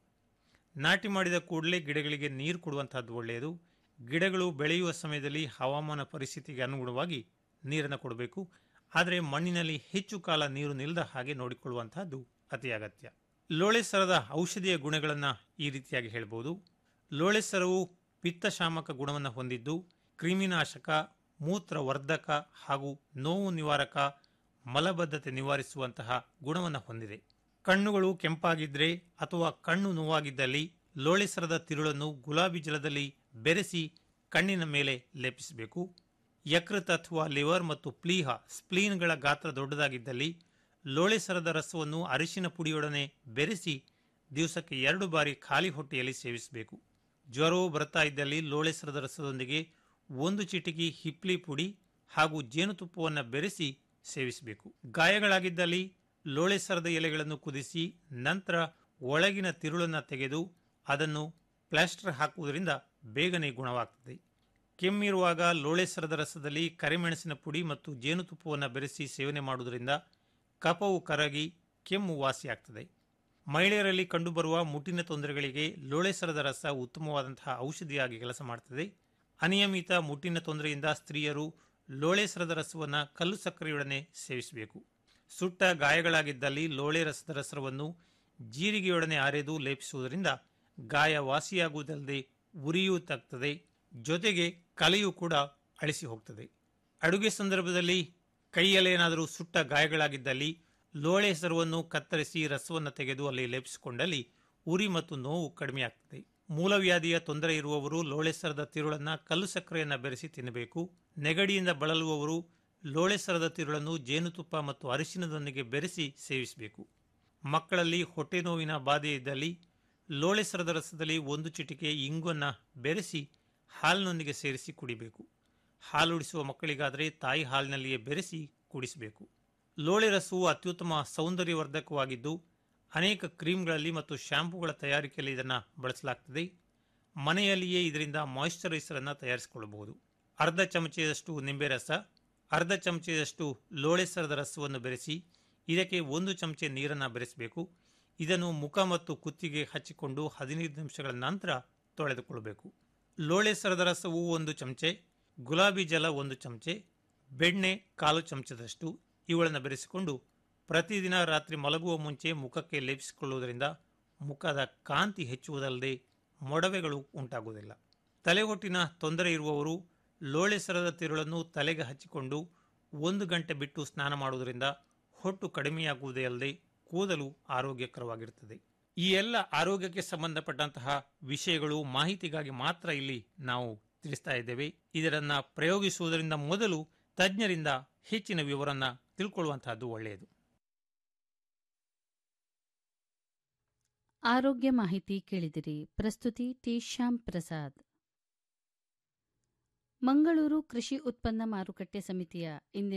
ನಾಟಿ ಮಾಡಿದ ಕೂಡಲೇ ಗಿಡಗಳಿಗೆ ನೀರು ಕೊಡುವಂತಹದ್ದು ಒಳ್ಳೆಯದು ಗಿಡಗಳು ಬೆಳೆಯುವ ಸಮಯದಲ್ಲಿ ಹವಾಮಾನ ಪರಿಸ್ಥಿತಿಗೆ ಅನುಗುಣವಾಗಿ ನೀರನ್ನು ಕೊಡಬೇಕು ಆದರೆ ಮಣ್ಣಿನಲ್ಲಿ ಹೆಚ್ಚು ಕಾಲ ನೀರು ನಿಲ್ಲದ ಹಾಗೆ ನೋಡಿಕೊಳ್ಳುವಂತಹದ್ದು ಅತಿ ಅಗತ್ಯ ಲೋಳೆ ಸರದ ಔಷಧಿಯ ಗುಣಗಳನ್ನು ಈ ರೀತಿಯಾಗಿ ಹೇಳ್ಬೋದು ಲೋಳೆ ಸರವು ಪಿತ್ತಶಾಮಕ ಗುಣವನ್ನು ಹೊಂದಿದ್ದು ಕ್ರಿಮಿನಾಶಕ ಮೂತ್ರವರ್ಧಕ ಹಾಗೂ ನೋವು ನಿವಾರಕ ಮಲಬದ್ಧತೆ ನಿವಾರಿಸುವಂತಹ ಗುಣವನ್ನು ಹೊಂದಿದೆ ಕಣ್ಣುಗಳು ಕೆಂಪಾಗಿದ್ದರೆ ಅಥವಾ ಕಣ್ಣು ನೋವಾಗಿದ್ದಲ್ಲಿ ಲೋಳೆಸರದ ತಿರುಳನ್ನು ಗುಲಾಬಿ ಜಲದಲ್ಲಿ ಬೆರೆಸಿ ಕಣ್ಣಿನ ಮೇಲೆ ಲೇಪಿಸಬೇಕು ಯಕೃತ್ ಅಥವಾ ಲಿವರ್ ಮತ್ತು ಪ್ಲೀಹ ಸ್ಪ್ಲೀನ್ಗಳ ಗಾತ್ರ ದೊಡ್ಡದಾಗಿದ್ದಲ್ಲಿ ಲೋಳೆಸರದ ರಸವನ್ನು ಅರಿಶಿನ ಪುಡಿಯೊಡನೆ ಬೆರೆಸಿ ದಿವಸಕ್ಕೆ ಎರಡು ಬಾರಿ ಖಾಲಿ ಹೊಟ್ಟೆಯಲ್ಲಿ ಸೇವಿಸಬೇಕು ಜ್ವರವು ಬರ್ತಾ ಇದ್ದಲ್ಲಿ ಲೋಳೆಸರದ ರಸದೊಂದಿಗೆ ಒಂದು ಚಿಟಿಕಿ ಹಿಪ್ಲಿ ಪುಡಿ ಹಾಗೂ ಜೇನುತುಪ್ಪವನ್ನು ಬೆರೆಸಿ ಸೇವಿಸಬೇಕು ಗಾಯಗಳಾಗಿದ್ದಲ್ಲಿ ಲೋಳೆಸರದ ಎಲೆಗಳನ್ನು ಕುದಿಸಿ ನಂತರ ಒಳಗಿನ ತಿರುಳನ್ನು ತೆಗೆದು ಅದನ್ನು ಪ್ಲಾಸ್ಟರ್ ಹಾಕುವುದರಿಂದ ಬೇಗನೆ ಗುಣವಾಗ್ತದೆ ಕೆಮ್ಮಿರುವಾಗ ಲೋಳೆಸರದ ರಸದಲ್ಲಿ ಕರಿಮೆಣಸಿನ ಪುಡಿ ಮತ್ತು ಜೇನುತುಪ್ಪವನ್ನು ಬೆರೆಸಿ ಸೇವನೆ ಮಾಡುವುದರಿಂದ ಕಫವು ಕರಗಿ ಕೆಮ್ಮು ವಾಸಿಯಾಗ್ತದೆ ಮಹಿಳೆಯರಲ್ಲಿ ಕಂಡುಬರುವ ಮುಟ್ಟಿನ ತೊಂದರೆಗಳಿಗೆ ಲೋಳೆಸರದ ರಸ ಉತ್ತಮವಾದಂತಹ ಔಷಧಿಯಾಗಿ ಕೆಲಸ ಮಾಡ್ತದೆ ಅನಿಯಮಿತ ಮುಟ್ಟಿನ ತೊಂದರೆಯಿಂದ ಸ್ತ್ರೀಯರು ಲೋಳೆಸರದ ರಸವನ್ನು ಕಲ್ಲು ಸಕ್ಕರೆಯೊಡನೆ ಸೇವಿಸಬೇಕು ಸುಟ್ಟ ಗಾಯಗಳಾಗಿದ್ದಲ್ಲಿ ಲೋಳೆ ರಸದ ರಸವನ್ನು ಜೀರಿಗೆಯೊಡನೆ ಅರೆದು ಲೇಪಿಸುವುದರಿಂದ ಗಾಯ ವಾಸಿಯಾಗುವುದಲ್ಲದೆ ಉರಿಯೂ ತಗ್ತದೆ ಜೊತೆಗೆ ಕಲೆಯೂ ಕೂಡ ಅಳಿಸಿ ಹೋಗ್ತದೆ ಅಡುಗೆ ಸಂದರ್ಭದಲ್ಲಿ ಕೈಯಲ್ಲೇನಾದರೂ ಸುಟ್ಟ ಗಾಯಗಳಾಗಿದ್ದಲ್ಲಿ ಲೋಳೆ ಹೆಸರನ್ನು ಕತ್ತರಿಸಿ ರಸವನ್ನು ತೆಗೆದು ಅಲ್ಲಿ ಲೇಪಿಸಿಕೊಂಡಲ್ಲಿ ಉರಿ ಮತ್ತು ನೋವು ಕಡಿಮೆಯಾಗ್ತದೆ ಮೂಲವ್ಯಾಧಿಯ ತೊಂದರೆ ಇರುವವರು ಲೋಳೆಸರದ ತಿರುಳನ್ನು ಕಲ್ಲು ಸಕ್ಕರೆಯನ್ನು ಬೆರೆಸಿ ತಿನ್ನಬೇಕು ನೆಗಡಿಯಿಂದ ಬಳಲುವವರು ಲೋಳೆಸರದ ತಿರುಳನ್ನು ಜೇನುತುಪ್ಪ ಮತ್ತು ಅರಿಶಿನದೊಂದಿಗೆ ಬೆರೆಸಿ ಸೇವಿಸಬೇಕು ಮಕ್ಕಳಲ್ಲಿ ಹೊಟ್ಟೆ ನೋವಿನ ಬಾಧೆ ಇದ್ದಲ್ಲಿ ಲೋಳೆಸರದ ರಸದಲ್ಲಿ ಒಂದು ಚಿಟಿಕೆ ಇಂಗನ್ನು ಬೆರೆಸಿ ಹಾಲಿನೊಂದಿಗೆ ಸೇರಿಸಿ ಕುಡಿಬೇಕು ಹಾಲುಡಿಸುವ ಮಕ್ಕಳಿಗಾದರೆ ತಾಯಿ ಹಾಲಿನಲ್ಲಿಯೇ ಬೆರೆಸಿ ಕುಡಿಸಬೇಕು ಲೋಳೆ ರಸವು ಅತ್ಯುತ್ತಮ ಸೌಂದರ್ಯವರ್ಧಕವಾಗಿದ್ದು ಅನೇಕ ಕ್ರೀಮ್ಗಳಲ್ಲಿ ಮತ್ತು ಶ್ಯಾಂಪುಗಳ ತಯಾರಿಕೆಯಲ್ಲಿ ಇದನ್ನು ಬಳಸಲಾಗ್ತದೆ ಮನೆಯಲ್ಲಿಯೇ ಇದರಿಂದ ಮಾಯಿಶ್ಚರೈಸರನ್ನು ತಯಾರಿಸಿಕೊಳ್ಳಬಹುದು ಅರ್ಧ ಚಮಚದಷ್ಟು ನಿಂಬೆ ರಸ ಅರ್ಧ ಚಮಚದಷ್ಟು ಲೋಳೆಸರದ ರಸವನ್ನು ಬೆರೆಸಿ ಇದಕ್ಕೆ ಒಂದು ಚಮಚೆ ನೀರನ್ನು ಬೆರೆಸಬೇಕು ಇದನ್ನು ಮುಖ ಮತ್ತು ಕುತ್ತಿಗೆ ಹಚ್ಚಿಕೊಂಡು ಹದಿನೈದು ನಿಮಿಷಗಳ ನಂತರ ತೊಳೆದುಕೊಳ್ಳಬೇಕು ಲೋಳೆಸರದ ರಸವು ಒಂದು ಚಮಚೆ ಗುಲಾಬಿ ಜಲ ಒಂದು ಚಮಚೆ ಬೆಣ್ಣೆ ಕಾಲು ಚಮಚದಷ್ಟು ಇವುಗಳನ್ನು ಬೆರೆಸಿಕೊಂಡು ಪ್ರತಿದಿನ ರಾತ್ರಿ ಮಲಗುವ ಮುಂಚೆ ಮುಖಕ್ಕೆ ಲೇಪಿಸಿಕೊಳ್ಳುವುದರಿಂದ ಮುಖದ ಕಾಂತಿ ಹೆಚ್ಚುವುದಲ್ಲದೆ ಮೊಡವೆಗಳು ಉಂಟಾಗುವುದಿಲ್ಲ ತಲೆಹೊಟ್ಟಿನ ತೊಂದರೆ ಇರುವವರು ಲೋಳೆಸರದ ತಿರುಳನ್ನು ತಲೆಗೆ ಹಚ್ಚಿಕೊಂಡು ಒಂದು ಗಂಟೆ ಬಿಟ್ಟು ಸ್ನಾನ ಮಾಡುವುದರಿಂದ ಹೊಟ್ಟು ಕಡಿಮೆಯಾಗುವುದೇ ಅಲ್ಲದೆ ಕೂದಲು ಆರೋಗ್ಯಕರವಾಗಿರುತ್ತದೆ ಈ ಎಲ್ಲ ಆರೋಗ್ಯಕ್ಕೆ ಸಂಬಂಧಪಟ್ಟಂತಹ ವಿಷಯಗಳು ಮಾಹಿತಿಗಾಗಿ ಮಾತ್ರ ಇಲ್ಲಿ ನಾವು ತಿಳಿಸ್ತಾ ಇದ್ದೇವೆ ಇದರನ್ನ ಪ್ರಯೋಗಿಸುವುದರಿಂದ ಮೊದಲು ತಜ್ಞರಿಂದ ಹೆಚ್ಚಿನ ವಿವರನ್ನ ತಿಳ್ಕೊಳ್ಳುವಂತಹದ್ದು ಒಳ್ಳೆಯದು ಆರೋಗ್ಯ ಮಾಹಿತಿ ಕೇಳಿದಿರಿ ಪ್ರಸ್ತುತಿ ಟಿ ಶ್ಯಾಮ್ ಪ್ರಸಾದ್ ಮಂಗಳೂರು ಕೃಷಿ ಉತ್ಪನ್ನ ಮಾರುಕಟ್ಟೆ ಸಮಿತಿಯ ಇಂದಿನ